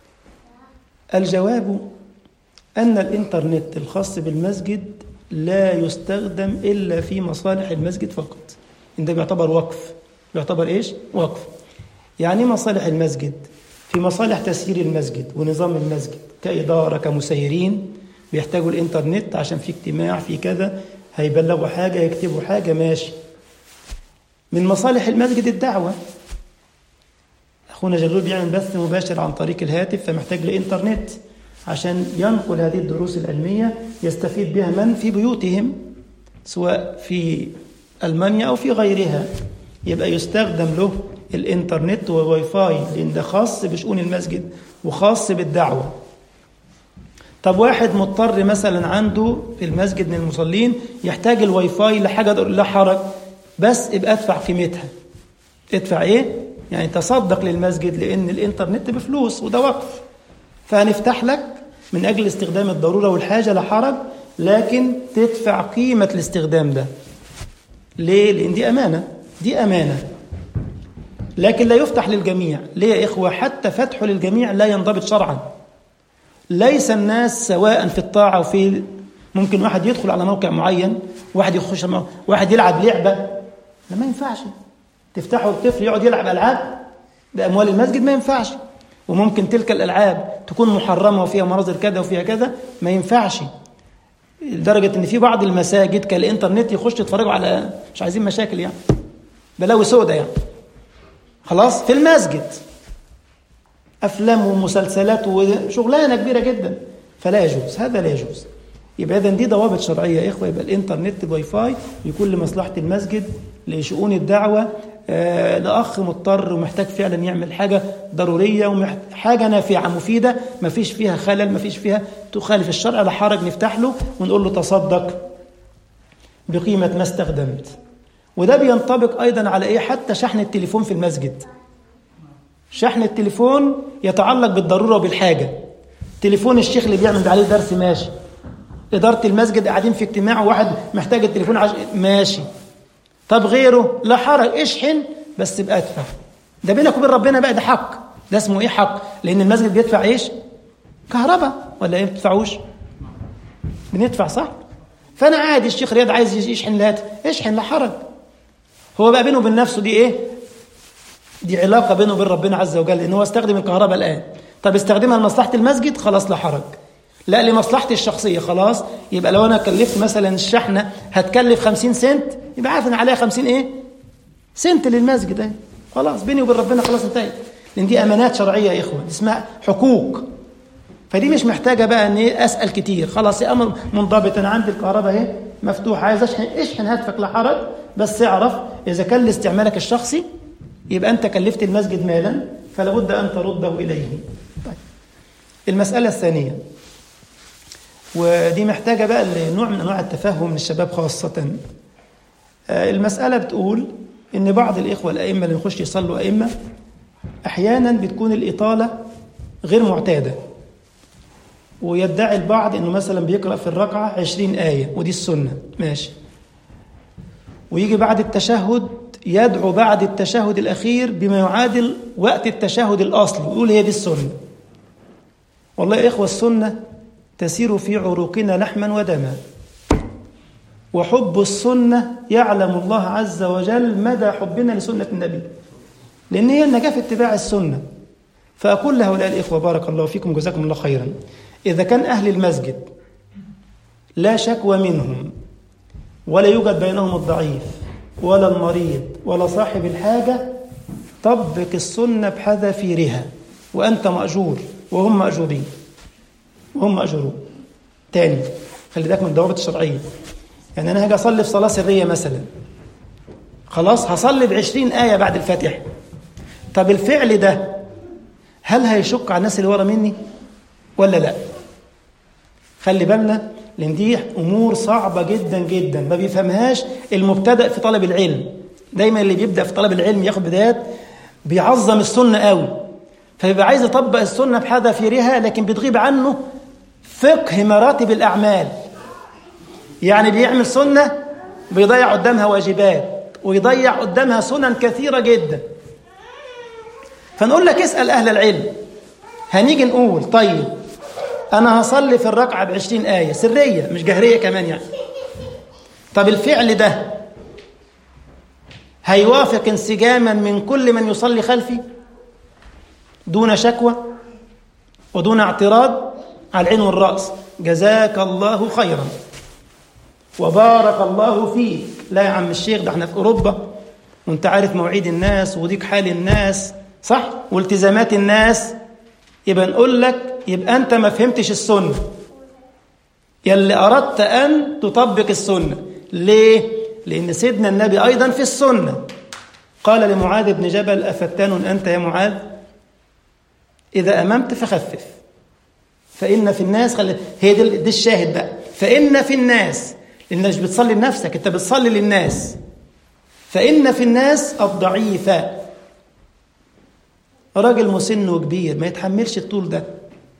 الجواب أن الإنترنت الخاص بالمسجد لا يستخدم إلا في مصالح المسجد فقط إن ده بيعتبر وقف بيعتبر إيش؟ وقف يعني إيه مصالح المسجد في مصالح تسيير المسجد ونظام المسجد كإدارة كمسيرين بيحتاجوا الإنترنت عشان في اجتماع في كذا هيبلغوا حاجة يكتبوا حاجة ماشي من مصالح المسجد الدعوة أخونا جلول بيعمل بث مباشر عن طريق الهاتف فمحتاج لإنترنت عشان ينقل هذه الدروس العلمية يستفيد بها من في بيوتهم سواء في ألمانيا أو في غيرها يبقى يستخدم له الإنترنت والواي فاي لأن ده خاص بشؤون المسجد وخاص بالدعوة طب واحد مضطر مثلا عنده في المسجد من المصلين يحتاج الواي فاي لحاجة لا حرج بس ابقى ادفع قيمتها ادفع ايه؟ يعني تصدق للمسجد لأن الإنترنت بفلوس وده وقف فهنفتح لك من أجل استخدام الضرورة والحاجة لا حرج لكن تدفع قيمة الاستخدام ده ليه؟ لأن دي أمانة دي أمانة لكن لا يفتح للجميع ليه يا إخوة حتى فتحه للجميع لا ينضبط شرعا ليس الناس سواء في الطاعة وفي ممكن واحد يدخل على موقع معين واحد يخش مو... واحد يلعب لعبة لا ما ينفعش تفتحه الطفل يقعد يلعب ألعاب بأموال المسجد ما ينفعش وممكن تلك الألعاب تكون محرمة وفيها مناظر كذا وفيها كذا ما ينفعش لدرجة إن في بعض المساجد كالإنترنت يخش يتفرجوا على مش عايزين مشاكل يعني بلاوي سودة يعني خلاص في المسجد أفلام ومسلسلات وشغلانة كبيرة جدا فلا يجوز هذا لا يجوز يبقى إذا دي ضوابط شرعية يا إخوة يبقى الإنترنت الواي فاي يكون لمصلحة المسجد لشؤون الدعوة آه لأخ مضطر ومحتاج فعلا يعمل حاجة ضرورية وحاجة نافعة مفيدة ما فيش فيها خلل ما فيش فيها تخالف الشرع لا حرج نفتح له ونقول له تصدق بقيمة ما استخدمت وده بينطبق أيضا على إيه حتى شحن التليفون في المسجد شحن التليفون يتعلق بالضرورة وبالحاجة تليفون الشيخ اللي بيعمل عليه درس ماشي إدارة المسجد قاعدين في اجتماع وواحد محتاج التليفون عش... ماشي طب غيره لا حرج اشحن بس بقى ادفع ده بينك وبين ربنا بقى ده حق ده اسمه ايه حق لان المسجد بيدفع ايش كهرباء ولا ايه بتدفعوش بندفع صح فانا عادي الشيخ رياض عايز يشحن الهاتف اشحن لا حرج هو بقى بينه وبين نفسه دي ايه دي علاقه بينه وبين ربنا عز وجل ان هو استخدم الكهرباء الان طب استخدمها لمصلحه المسجد خلاص لا حرج لا لمصلحتي الشخصية خلاص يبقى لو أنا كلفت مثلا الشحنة هتكلف 50 سنت يبقى عارف إن عليها 50 إيه؟ سنت للمسجد أهي خلاص بيني وبين ربنا خلاص انتهت لأن دي أمانات شرعية يا إخوة اسمها حقوق فدي مش محتاجة بقى إن إيه أسأل كتير خلاص يا أمر منضبط أنا عندي الكهرباء أهي مفتوحة عايز أشحن اشحن هاتفك لا حرج بس اعرف إذا كان لاستعمالك الشخصي يبقى أنت كلفت المسجد مالا فلا بد أن ترده إليه طيب المسألة الثانية ودي محتاجة بقى لنوع من أنواع التفهم للشباب خاصة المسألة بتقول إن بعض الإخوة الأئمة اللي يخش يصلوا أئمة أحيانا بتكون الإطالة غير معتادة ويدعي البعض إنه مثلا بيقرأ في الركعة عشرين آية ودي السنة ماشي ويجي بعد التشهد يدعو بعد التشهد الأخير بما يعادل وقت التشهد الأصلي ويقول هي دي السنة والله يا إخوة السنة تسير في عروقنا لحما ودما وحب السنة يعلم الله عز وجل مدى حبنا لسنة النبي لأن هي النجاة في اتباع السنة فأقول لهؤلاء الإخوة بارك الله فيكم جزاكم الله خيرا إذا كان أهل المسجد لا شكوى منهم ولا يوجد بينهم الضعيف ولا المريض ولا صاحب الحاجة طبق السنة بحذافيرها وأنت مأجور وهم مأجورين وهم مأجورون تاني خلي بالك من الضوابط الشرعية يعني أنا هاجي أصلي في صلاة سرية مثلا خلاص هصلي بعشرين آية بعد الفاتحة طب الفعل ده هل هيشق على الناس اللي ورا مني ولا لا خلي بالنا لان دي امور صعبه جدا جدا ما بيفهمهاش المبتدأ في طلب العلم دايما اللي بيبدا في طلب العلم ياخد بدايات بيعظم السنه قوي فبيبقى عايز يطبق السنه بحذافيرها لكن بتغيب عنه فقه مراتب الاعمال يعني بيعمل سنه بيضيع قدامها واجبات ويضيع قدامها سنن كثيره جدا فنقول لك اسال اهل العلم هنيجي نقول طيب أنا هصلي في الركعة بعشرين آية سرية مش جهرية كمان يعني طب الفعل ده هيوافق انسجاما من كل من يصلي خلفي دون شكوى ودون اعتراض على العين والرأس جزاك الله خيرا وبارك الله فيك لا يا عم الشيخ ده احنا في أوروبا وانت عارف مواعيد الناس وضيق حال الناس صح والتزامات الناس يبقى نقول لك يبقى أنت ما فهمتش السنة يلي أردت أن تطبق السنة ليه؟ لأن سيدنا النبي أيضا في السنة قال لمعاذ بن جبل أفتان أنت يا معاذ إذا أممت فخفف فإن في الناس خلي هي دي, دي الشاهد بقى فإن في الناس لأنك مش بتصلي لنفسك أنت بتصلي للناس فإن في الناس الضعيفة راجل مسن وكبير ما يتحملش الطول ده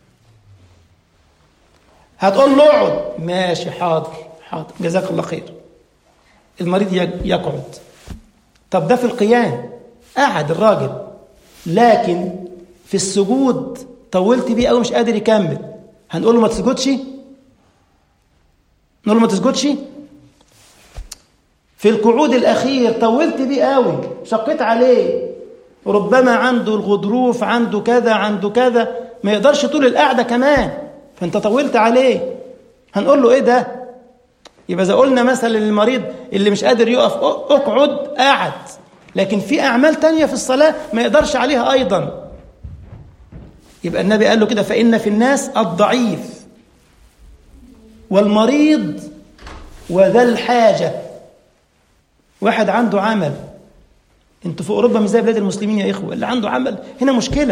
هتقول له اقعد ماشي حاضر حاضر جزاك الله خير المريض يقعد طب ده في القيام قعد الراجل لكن في السجود طولت بيه قوي مش قادر يكمل هنقول له ما تسجدش نقول له ما تسجدش في القعود الاخير طولت بيه قوي شقيت عليه ربما عنده الغضروف عنده كذا عنده كذا ما يقدرش طول القعده كمان فانت طولت عليه هنقول له ايه ده يبقى اذا قلنا مثلا للمريض اللي مش قادر يقف اقعد قاعد لكن في اعمال تانية في الصلاه ما يقدرش عليها ايضا يبقى النبي قال له كده فان في الناس الضعيف والمريض وذا الحاجه واحد عنده عمل انتوا في اوروبا مش زي بلاد المسلمين يا اخوه اللي عنده عمل هنا مشكله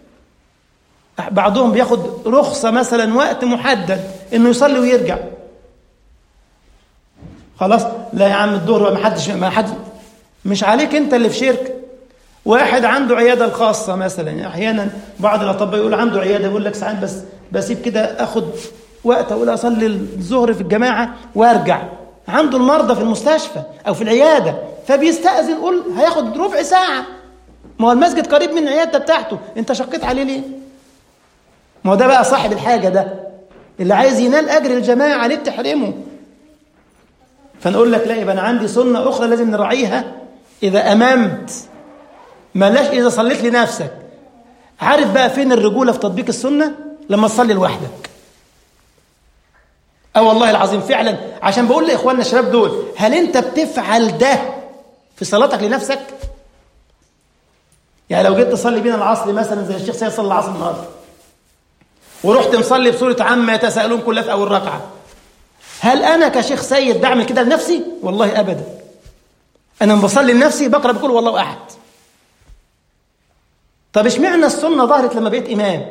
بعضهم بياخد رخصه مثلا وقت محدد انه يصلي ويرجع خلاص لا يا عم الظهر ما حدش ما حد مش عليك انت اللي في شركه واحد عنده عياده الخاصه مثلا احيانا بعض الاطباء يقول عنده عياده يقول لك ساعات بس بسيب كده اخد وقت اقول اصلي الظهر في الجماعه وارجع عنده المرضى في المستشفى او في العياده فبيستأذن يقول هياخد ربع ساعه ما هو المسجد قريب من العياده بتاعته انت شقيت عليه ليه ما هو ده بقى صاحب الحاجه ده اللي عايز ينال اجر الجماعه ليه بتحرمه فنقول لك لا يبقى انا عندي سنه اخرى لازم نراعيها اذا اممت ملاش اذا صليت لنفسك عارف بقى فين الرجوله في تطبيق السنه لما تصلي لوحدك اه والله العظيم فعلا عشان بقول لاخواننا الشباب دول هل انت بتفعل ده في صلاتك لنفسك يعني لو جيت تصلي بينا العصر مثلا زي الشيخ سيد صلى العصر النهارده ورحت مصلي بسوره عما يتساءلون كلها في اول ركعه هل انا كشيخ سيد بعمل كده لنفسي والله ابدا انا بصلي لنفسي بقرا بقول والله احد طب اشمعنى السنه ظهرت لما بقيت امام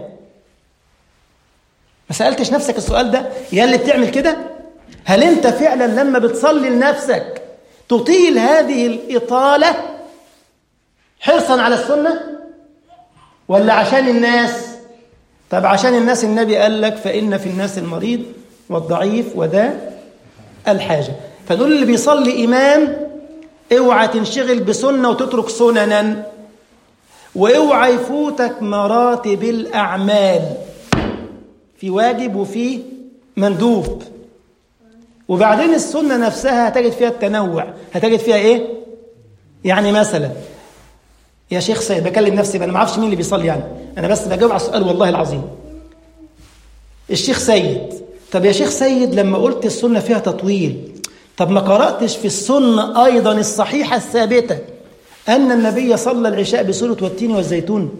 ما سالتش نفسك السؤال ده يا اللي بتعمل كده هل انت فعلا لما بتصلي لنفسك تطيل هذه الاطاله حرصا على السنه ولا عشان الناس طب عشان الناس النبي قال لك فان في الناس المريض والضعيف وذا الحاجه فنقول اللي بيصلي امام اوعى تنشغل بسنه وتترك سننا واوعى يفوتك مراتب الاعمال في واجب وفي مندوب وبعدين السنه نفسها هتجد فيها التنوع هتجد فيها ايه يعني مثلا يا شيخ سيد بكلم نفسي انا ما اعرفش مين اللي بيصلي يعني انا بس بجاوب على السؤال والله العظيم الشيخ سيد طب يا شيخ سيد لما قلت السنه فيها تطويل طب ما قراتش في السنه ايضا الصحيحه الثابته ان النبي صلى العشاء بسوره والتين والزيتون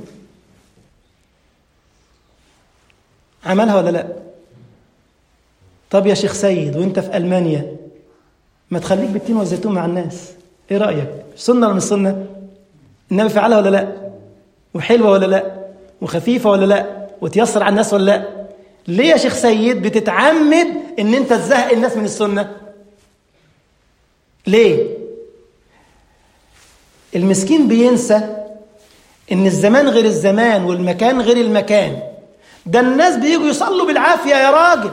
عملها ولا لا طب يا شيخ سيد وانت في المانيا ما تخليك بالتين والزيتون مع الناس ايه رايك سنه ولا مش سنه النبي فعلها ولا لا وحلوه ولا لا وخفيفه ولا لا وتيسر على الناس ولا لا ليه يا شيخ سيد بتتعمد ان انت تزهق الناس من السنه ليه المسكين بينسى ان الزمان غير الزمان والمكان غير المكان ده الناس بيجوا يصلوا بالعافيه يا راجل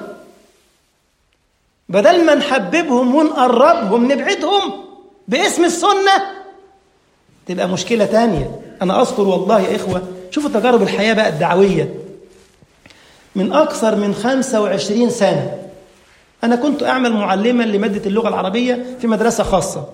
بدل ما نحببهم ونقربهم نبعدهم باسم السنه تبقى مشكله تانية انا اذكر والله يا اخوه شوفوا تجارب الحياه بقى الدعويه من أكثر من 25 سنة أنا كنت أعمل معلما لمادة اللغة العربية في مدرسة خاصة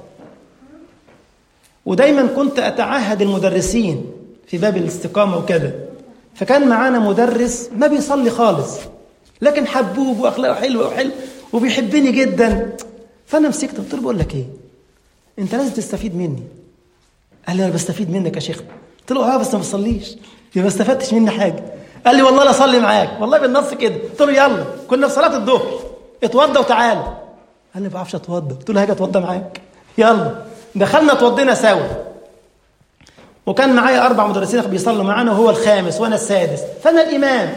ودايما كنت أتعهد المدرسين في باب الاستقامة وكذا فكان معانا مدرس ما بيصلي خالص لكن حبوب وأخلاقه حلوة وحلو وبيحبني جدا فأنا مسكته قلت له بقول لك إيه أنت لازم تستفيد مني قال لي أنا بستفيد منك يا شيخ قلت له اه بس ما بصليش يبقى ما استفدتش مني حاجه قال لي والله لا اصلي معاك والله بالنص كده قلت له يلا كنا في صلاه الظهر اتوضى وتعالى قال لي ما بعرفش اتوضى قلت له هاجي اتوضى معاك يلا دخلنا اتوضينا سوا وكان معايا اربع مدرسين بيصلوا معانا وهو الخامس وانا السادس فانا الامام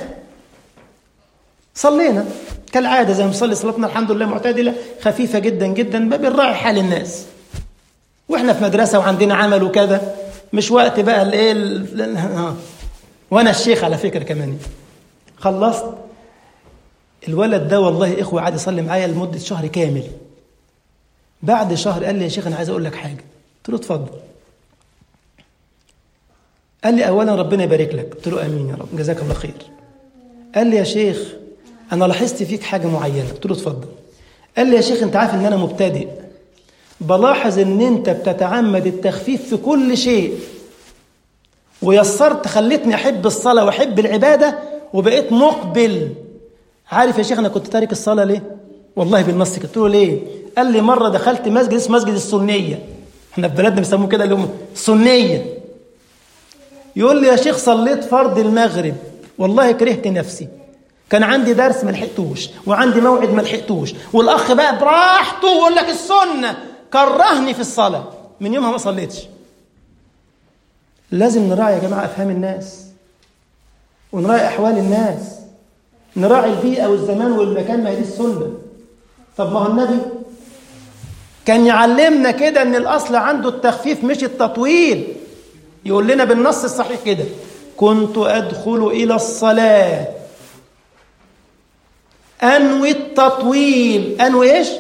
صلينا كالعاده زي ما بنصلي صلاتنا الحمد لله معتدله خفيفه جدا جدا ما بنراعي حال الناس واحنا في مدرسه وعندنا عمل وكذا مش وقت بقى الايه ال- وانا الشيخ على فكره كمان خلصت الولد ده والله اخوه قعد يصلي معايا لمده شهر كامل بعد شهر قال لي يا شيخ انا عايز اقول لك حاجه قلت له اتفضل قال لي اولا ربنا يبارك لك قلت له امين يا رب جزاك الله خير قال لي يا شيخ انا لاحظت فيك حاجه معينه قلت له اتفضل قال لي يا شيخ انت عارف ان انا مبتدئ بلاحظ ان انت بتتعمد التخفيف في كل شيء ويسرت خلتني احب الصلاه واحب العباده وبقيت مقبل عارف يا شيخ انا كنت تارك الصلاه ليه والله بالنص كده قلت له ليه قال لي مره دخلت مسجد اسمه مسجد السنيه احنا في بلدنا بيسموه كده اللي هم السنيه يقول لي يا شيخ صليت فرض المغرب والله كرهت نفسي كان عندي درس ما لحقتوش وعندي موعد ما لحقتوش والاخ بقى براحته ويقول لك السنه كرهني في الصلاه من يومها ما صليتش لازم نراعي يا جماعه افهام الناس ونراعي احوال الناس نراعي البيئه والزمان والمكان ما هي دي السنه طب ما هو النبي كان يعلمنا كده ان الاصل عنده التخفيف مش التطويل يقول لنا بالنص الصحيح كده كنت ادخل الى الصلاه انوي التطويل انوي ايش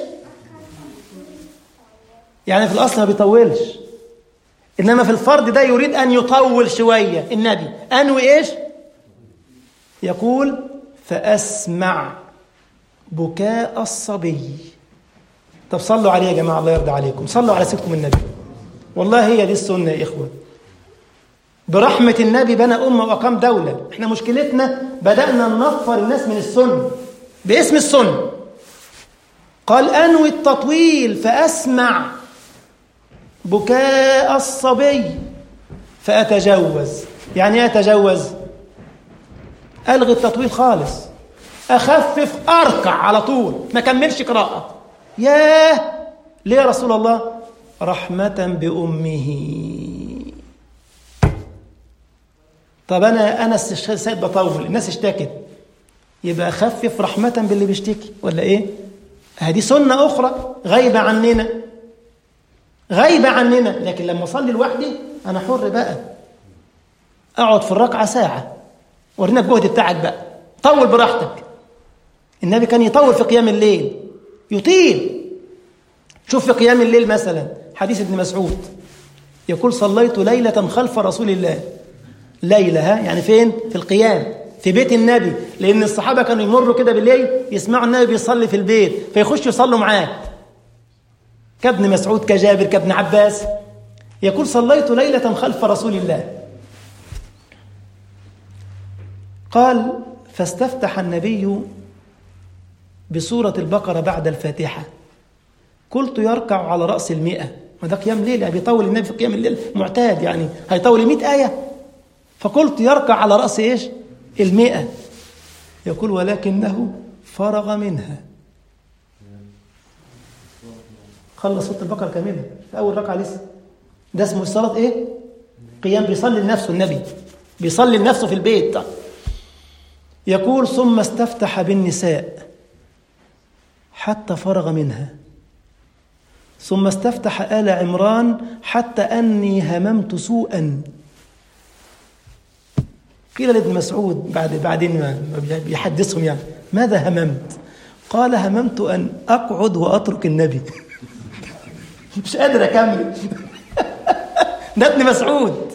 يعني في الاصل ما بيطولش انما في الفرض ده يريد ان يطول شويه النبي انوي ايش يقول فاسمع بكاء الصبي طب صلوا عليه يا جماعه الله يرضى عليكم صلوا على سيدكم النبي والله هي دي السنه يا اخوه برحمه النبي بنى امه واقام دوله احنا مشكلتنا بدانا ننفر الناس من السنه باسم السنه قال انوي التطويل فاسمع بكاء الصبي فاتجوز يعني ايه اتجوز الغي التطويل خالص اخفف اركع على طول ما كملش قراءه ياه ليه يا رسول الله رحمه بامه طب انا انا سيد بطول الناس اشتكت يبقى اخفف رحمه باللي بيشتكي ولا ايه هذه سنه اخرى غايبه عننا غايبه عننا لكن لما اصلي لوحدي انا حر بقى اقعد في الركعه ساعه ورينا الجهد بتاعك بقى طول براحتك النبي كان يطول في قيام الليل يطيل شوف في قيام الليل مثلا حديث ابن مسعود يقول صليت ليلة خلف رسول الله ليلة ها يعني فين في القيام في بيت النبي لأن الصحابة كانوا يمروا كده بالليل يسمعوا النبي بيصلي في البيت فيخشوا يصلوا معاه كابن مسعود كجابر كابن عباس يقول صليت ليلة خلف رسول الله قال فاستفتح النبي بسورة البقرة بعد الفاتحة قلت يركع على رأس المئة وده قيام ليل يعني بيطول النبي في قيام الليل معتاد يعني هيطول المئة آية فقلت يركع على رأس إيش المئة يقول ولكنه فرغ منها خلص سورة البقرة كاملة في أول ركعة لسه ده اسمه الصلاة إيه؟ قيام بيصلي لنفسه النبي بيصلي لنفسه في البيت يقول ثم استفتح بالنساء حتى فرغ منها ثم استفتح آل عمران حتى أني هممت سوءا قيل لابن مسعود بعد بعدين ما بيحدثهم يعني ماذا هممت قال هممت أن أقعد وأترك النبي مش قادر أكمل ده ابن مسعود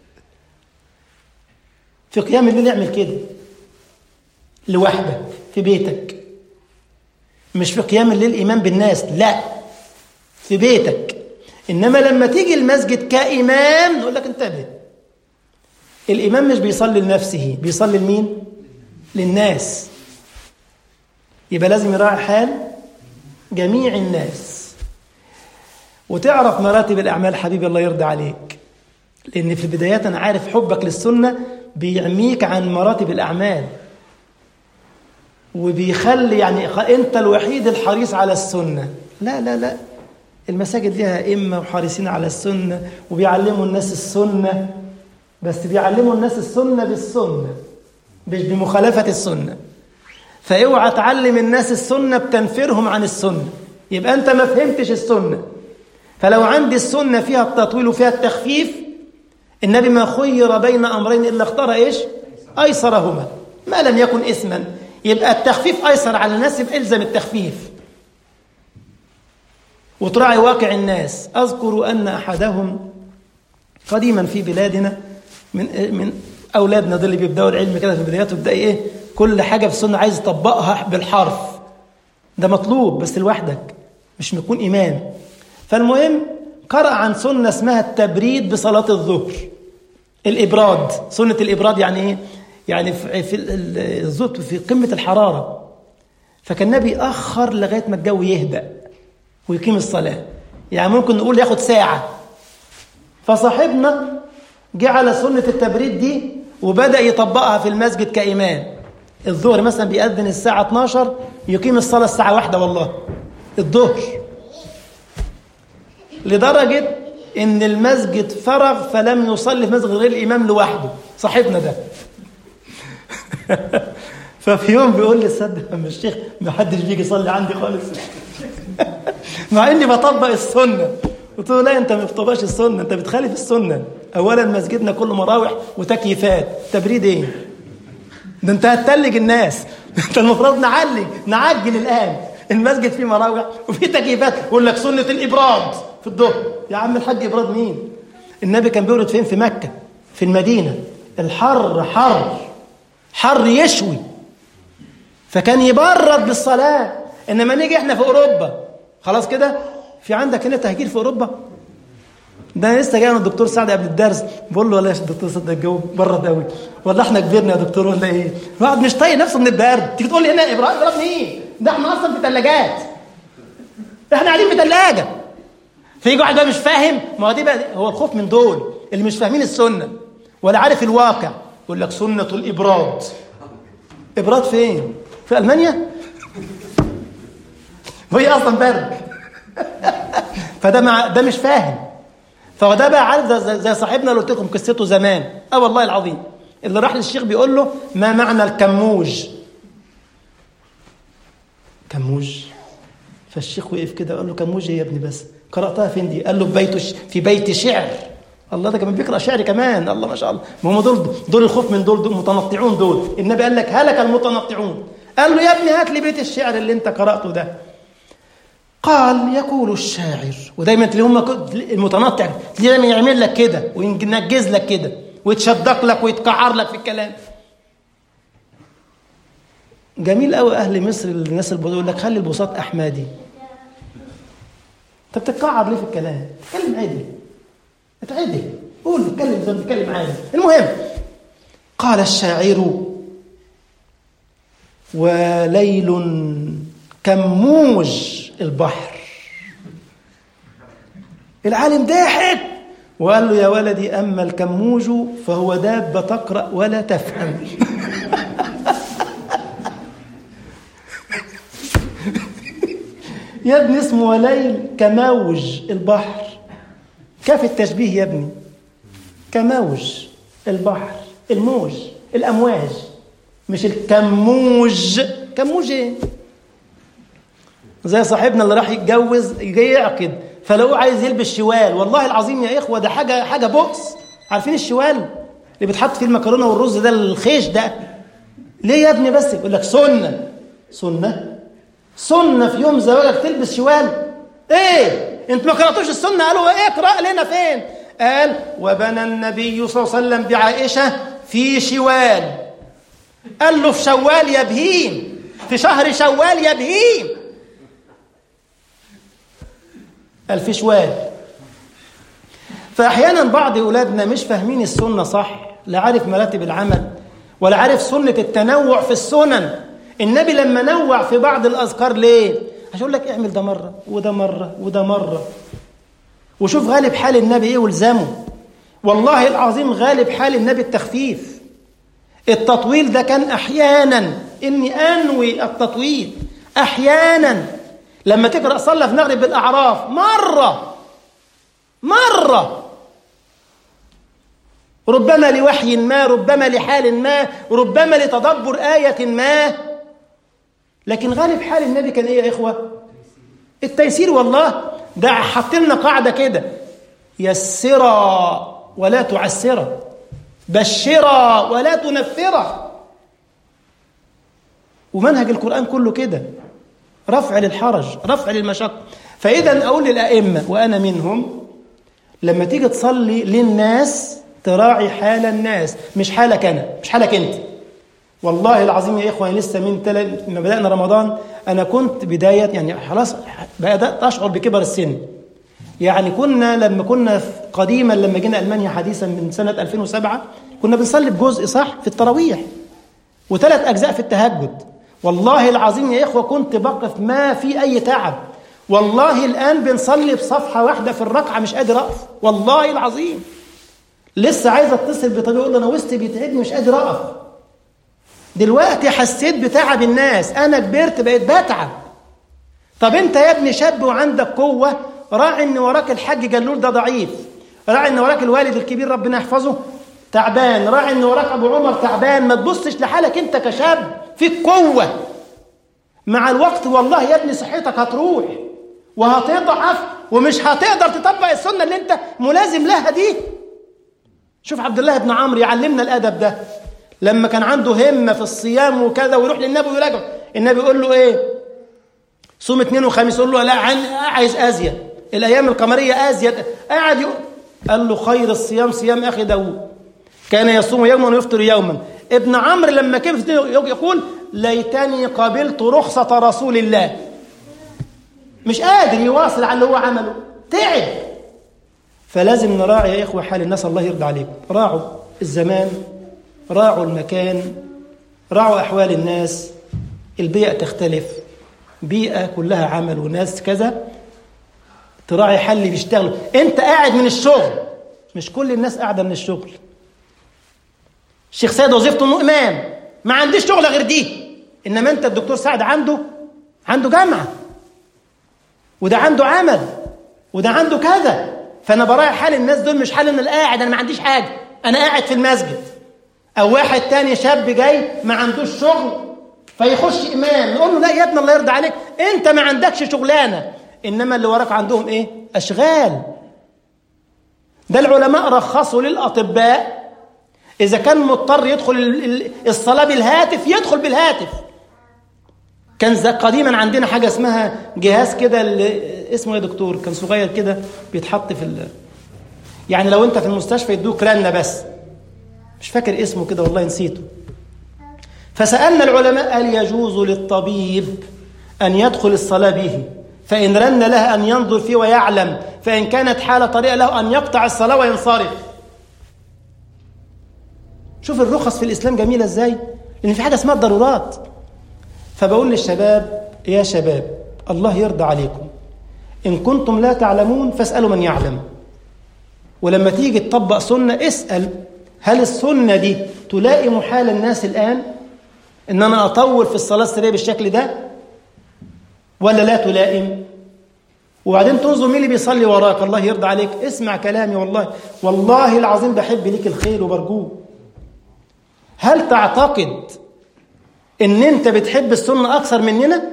في قيام الليل اعمل كده لوحدك في بيتك مش في قيام الليل إمام بالناس لا في بيتك إنما لما تيجي المسجد كإمام نقول لك انتبه الإمام مش بيصلي لنفسه بيصلي لمين؟ للناس يبقى لازم يراعي حال جميع الناس وتعرف مراتب الأعمال حبيبي الله يرضى عليك لأن في البدايات أنا عارف حبك للسنة بيعميك عن مراتب الأعمال وبيخلي يعني أنت الوحيد الحريص على السنة لا لا لا المساجد لها أئمة وحارسين على السنة وبيعلموا الناس السنة بس بيعلموا الناس السنة بالسنة مش بمخالفة السنة فاوعى تعلم الناس السنة بتنفرهم عن السنة يبقى أنت ما فهمتش السنة فلو عندي السنة فيها التطويل وفيها التخفيف النبي ما خير بين أمرين إلا اختار إيش أيسرهما ما لم يكن إثما يبقى التخفيف أيسر على الناس يبقى إلزم التخفيف وتراعي واقع الناس أذكر أن أحدهم قديما في بلادنا من من أولادنا دول اللي بيبدأوا العلم كده في بداياته يبدأ إيه كل حاجة في السنة عايز يطبقها بالحرف ده مطلوب بس لوحدك مش مكون إمام فالمهم قرأ عن سنة اسمها التبريد بصلاة الظهر الإبراد سنة الإبراد يعني إيه؟ يعني في في الظهر في قمة الحرارة فكان النبي أخر لغاية ما الجو يهدأ ويقيم الصلاة يعني ممكن نقول ياخد ساعة فصاحبنا جه على سنة التبريد دي وبدأ يطبقها في المسجد كإمام الظهر مثلا بيأذن الساعة 12 يقيم الصلاة الساعة واحدة والله الظهر لدرجة إن المسجد فرغ فلم يصلي في مسجد غير الإمام لوحده صاحبنا ده ففي يوم بيقول لي صدق يا الشيخ ما حدش بيجي يصلي عندي خالص مع اني بطبق السنه قلت له لا انت ما بتطبقش السنه انت بتخالف السنه اولا مسجدنا كله مراوح وتكييفات تبريد ايه ده انت هتتلج الناس انت المفروض نعلج نعجل الان المسجد فيه مراوح وفيه تكييفات يقول لك سنه الابراد في الظهر يا عم الحاج ابراد مين النبي كان بيورد فين في مكه في المدينه الحر حر حر يشوي فكان يبرد بالصلاه انما نيجي احنا في اوروبا خلاص كده في عندك هنا تهجير في اوروبا ده انا لسه جاي من الدكتور سعد قبل الدرس بقول له والله يا دكتور صدق الجو برد قوي والله احنا كبرنا يا دكتور ولا ايه الواحد مش طايق نفسه من البرد تيجي تقول لي هنا ابراهيم ابراهيم مين ده احنا اصلا في ثلاجات احنا قاعدين في ثلاجه فيجي واحد بقى مش فاهم ما هو دي بقى هو الخوف من دول اللي مش فاهمين السنه ولا عارف الواقع يقول لك سنه الابراد ابراد فين في المانيا وهي اصلا برد فده مع ده مش فاهم فهو ده بقى عارف زي, زي صاحبنا اللي قلت لكم قصته زمان اه والله العظيم اللي راح للشيخ بيقول له ما معنى الكموج كموج فالشيخ وقف كده قال له كموج ايه يا ابني بس قراتها فين دي قال له في بيت في بيت شعر الله ده كمان بيقرا شعر كمان الله ما شاء الله ما هم دول دول الخوف من دول, دول متنطعون دول النبي قال لك هلك المتنطعون قال له يا ابني هات لي بيت الشعر اللي انت قراته ده قال يقول الشاعر ودايما تلاقي هم المتنطع تلاقيه دايما يعمل لك كده وينجز لك كده ويتشدق لك ويتقعر لك في الكلام جميل قوي اهل مصر الناس اللي بيقول لك خلي البساط احمدي انت بتتقعر ليه في الكلام؟ اتكلم عادي اتعدل قول اتكلم زي ما بتتكلم عادي المهم قال الشاعر وليل كموج البحر العالم ضحك وقال له يا ولدي أما الكموج فهو دابة تقرأ ولا تفهم يا ابني اسمه وليل كموج البحر كيف التشبيه يا ابني كموج البحر الموج الأمواج مش الكموج كموج ايه زي صاحبنا اللي راح يتجوز جاي يعقد فلقوه عايز يلبس شوال والله العظيم يا اخوه ده حاجه حاجه بؤس عارفين الشوال اللي بيتحط فيه المكرونه والرز ده الخيش ده ليه يا ابني بس يقول لك سنه سنه سنه في يوم زواجك تلبس شوال ايه انت ما قراتوش السنه قالوا ايه اقرا لنا فين قال وبنى النبي صلى الله عليه وسلم بعائشه في شوال قال له في شوال يا بهيم في شهر شوال يا بهيم قال في شوال فأحيانا بعض أولادنا مش فاهمين السنة صح لا عارف مراتب العمل ولا عارف سنة التنوع في السنن النبي لما نوع في بعض الأذكار ليه؟ عشان يقول لك اعمل ده مرة وده مرة وده مرة وشوف غالب حال النبي ايه والزمه والله العظيم غالب حال النبي التخفيف التطويل ده كان احيانا اني انوي التطويل احيانا لما تقرا صلى في مغرب الاعراف مره مره ربما لوحي ما ربما لحال ما ربما لتدبر ايه ما لكن غالب حال النبي كان ايه يا اخوه التيسير والله ده حط لنا قاعده كده يسرا ولا تعسرا بشرا ولا تنفرا ومنهج القرآن كله كده رفع للحرج رفع للمشقة فإذا أقول للأئمة وأنا منهم لما تيجي تصلي للناس تراعي حال الناس مش حالك أنا مش حالك أنت والله العظيم يا إخواني لسه من تل... لما بدأنا رمضان أنا كنت بداية يعني خلاص بدأت أشعر بكبر السن يعني كنا لما كنا قديما لما جينا ألمانيا حديثا من سنة 2007 كنا بنصلي بجزء صح في التراويح وثلاث أجزاء في التهجد والله العظيم يا إخوة كنت بقف ما في أي تعب والله الآن بنصلي بصفحة واحدة في الركعة مش قادر أقف والله العظيم لسه عايز أتصل بطبيب أقول له أنا وسطي بيتعبني مش قادر أقف دلوقتي حسيت بتعب الناس أنا كبرت بقيت بتعب طب أنت يا ابني شاب وعندك قوة راعي ان وراك الحاج جلول ده ضعيف راعي ان وراك الوالد الكبير ربنا يحفظه تعبان راعي ان وراك ابو عمر تعبان ما تبصش لحالك انت كشاب فيك قوه مع الوقت والله يا ابني صحتك هتروح وهتضعف ومش هتقدر تطبق السنه اللي انت ملازم لها دي شوف عبد الله بن عمرو يعلمنا الادب ده لما كان عنده همه في الصيام وكذا ويروح للنبي ويراجع النبي يقول له ايه صوم اثنين وخميس يقول له لا عايز ازيد الايام القمريه ازيد قاعد يقول قال له خير الصيام صيام اخي داوود كان يصوم يوما ويفطر يوما ابن عمرو لما كبر يقول ليتني قبلت رخصه رسول الله مش قادر يواصل على اللي هو عمله تعب فلازم نراعي يا اخوه حال الناس الله يرضى عليكم راعوا الزمان راعوا المكان راعوا احوال الناس البيئه تختلف بيئه كلها عمل وناس كذا تراعي حل اللي بيشتغلوا انت قاعد من الشغل مش كل الناس قاعده من الشغل الشيخ سيد وظيفته انه امام ما عنديش شغله غير دي انما انت الدكتور سعد عنده عنده جامعه وده عنده عمل وده عنده كذا فانا براعي حال الناس دول مش حال ان انا قاعد انا ما عنديش حاجه انا قاعد في المسجد او واحد تاني شاب جاي ما عندوش شغل فيخش امام نقول له لا يا ابني الله يرضى عليك انت ما عندكش شغلانه انما اللي وراك عندهم ايه اشغال ده العلماء رخصوا للاطباء اذا كان مضطر يدخل الصلاه بالهاتف يدخل بالهاتف كان قديما عندنا حاجه اسمها جهاز كده اسمه يا دكتور كان صغير كده بيتحط في ال... يعني لو انت في المستشفى يدوك رنه بس مش فاكر اسمه كده والله نسيته فسالنا العلماء هل يجوز للطبيب ان يدخل الصلاه به فإن رن له أن ينظر فيه ويعلم فإن كانت حالة طريقة له أن يقطع الصلاة وينصرف شوف الرخص في الإسلام جميلة إزاي لأن في حاجة اسمها الضرورات فبقول للشباب يا شباب الله يرضى عليكم إن كنتم لا تعلمون فاسألوا من يعلم ولما تيجي تطبق سنة اسأل هل السنة دي تلائم حال الناس الآن إن أنا أطول في الصلاة السرية بالشكل ده ولا لا تلائم وبعدين تنظر مين اللي بيصلي وراك الله يرضى عليك اسمع كلامي والله والله العظيم بحب ليك الخير وبرجوه هل تعتقد ان انت بتحب السنة اكثر مننا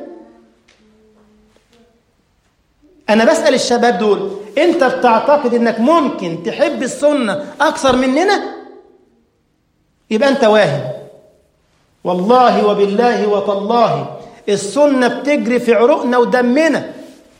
انا بسأل الشباب دول انت بتعتقد انك ممكن تحب السنة اكثر مننا يبقى انت واهم والله وبالله وتالله السنة بتجري في عروقنا ودمنا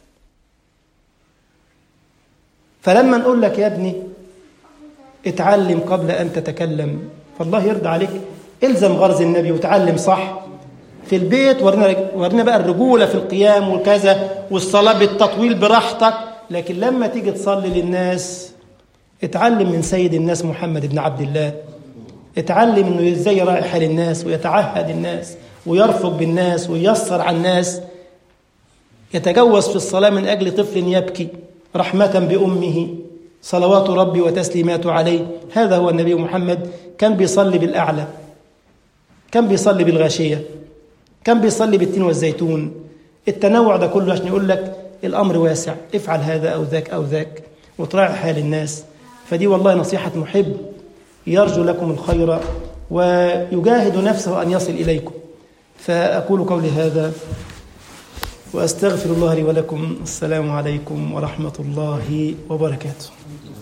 فلما نقول لك يا ابني اتعلم قبل أن تتكلم فالله يرضى عليك الزم غرز النبي وتعلم صح في البيت ورنا, ورنا بقى الرجولة في القيام وكذا والصلاة بالتطويل براحتك لكن لما تيجي تصلي للناس اتعلم من سيد الناس محمد بن عبد الله اتعلم انه ازاي يراعي حال الناس ويتعهد الناس ويرفق بالناس وييسر على الناس يتجوز في الصلاة من أجل طفل يبكي رحمة بأمه صلوات ربي وتسليماته عليه هذا هو النبي محمد كان بيصلي بالأعلى كان بيصلي بالغاشية كان بيصلي بالتين والزيتون التنوع ده كله عشان يقول لك الأمر واسع افعل هذا أو ذاك أو ذاك وتراعي حال الناس فدي والله نصيحة محب يرجو لكم الخير ويجاهد نفسه أن يصل إليكم فأقول قولي هذا وأستغفر الله لي ولكم السلام عليكم ورحمة الله وبركاته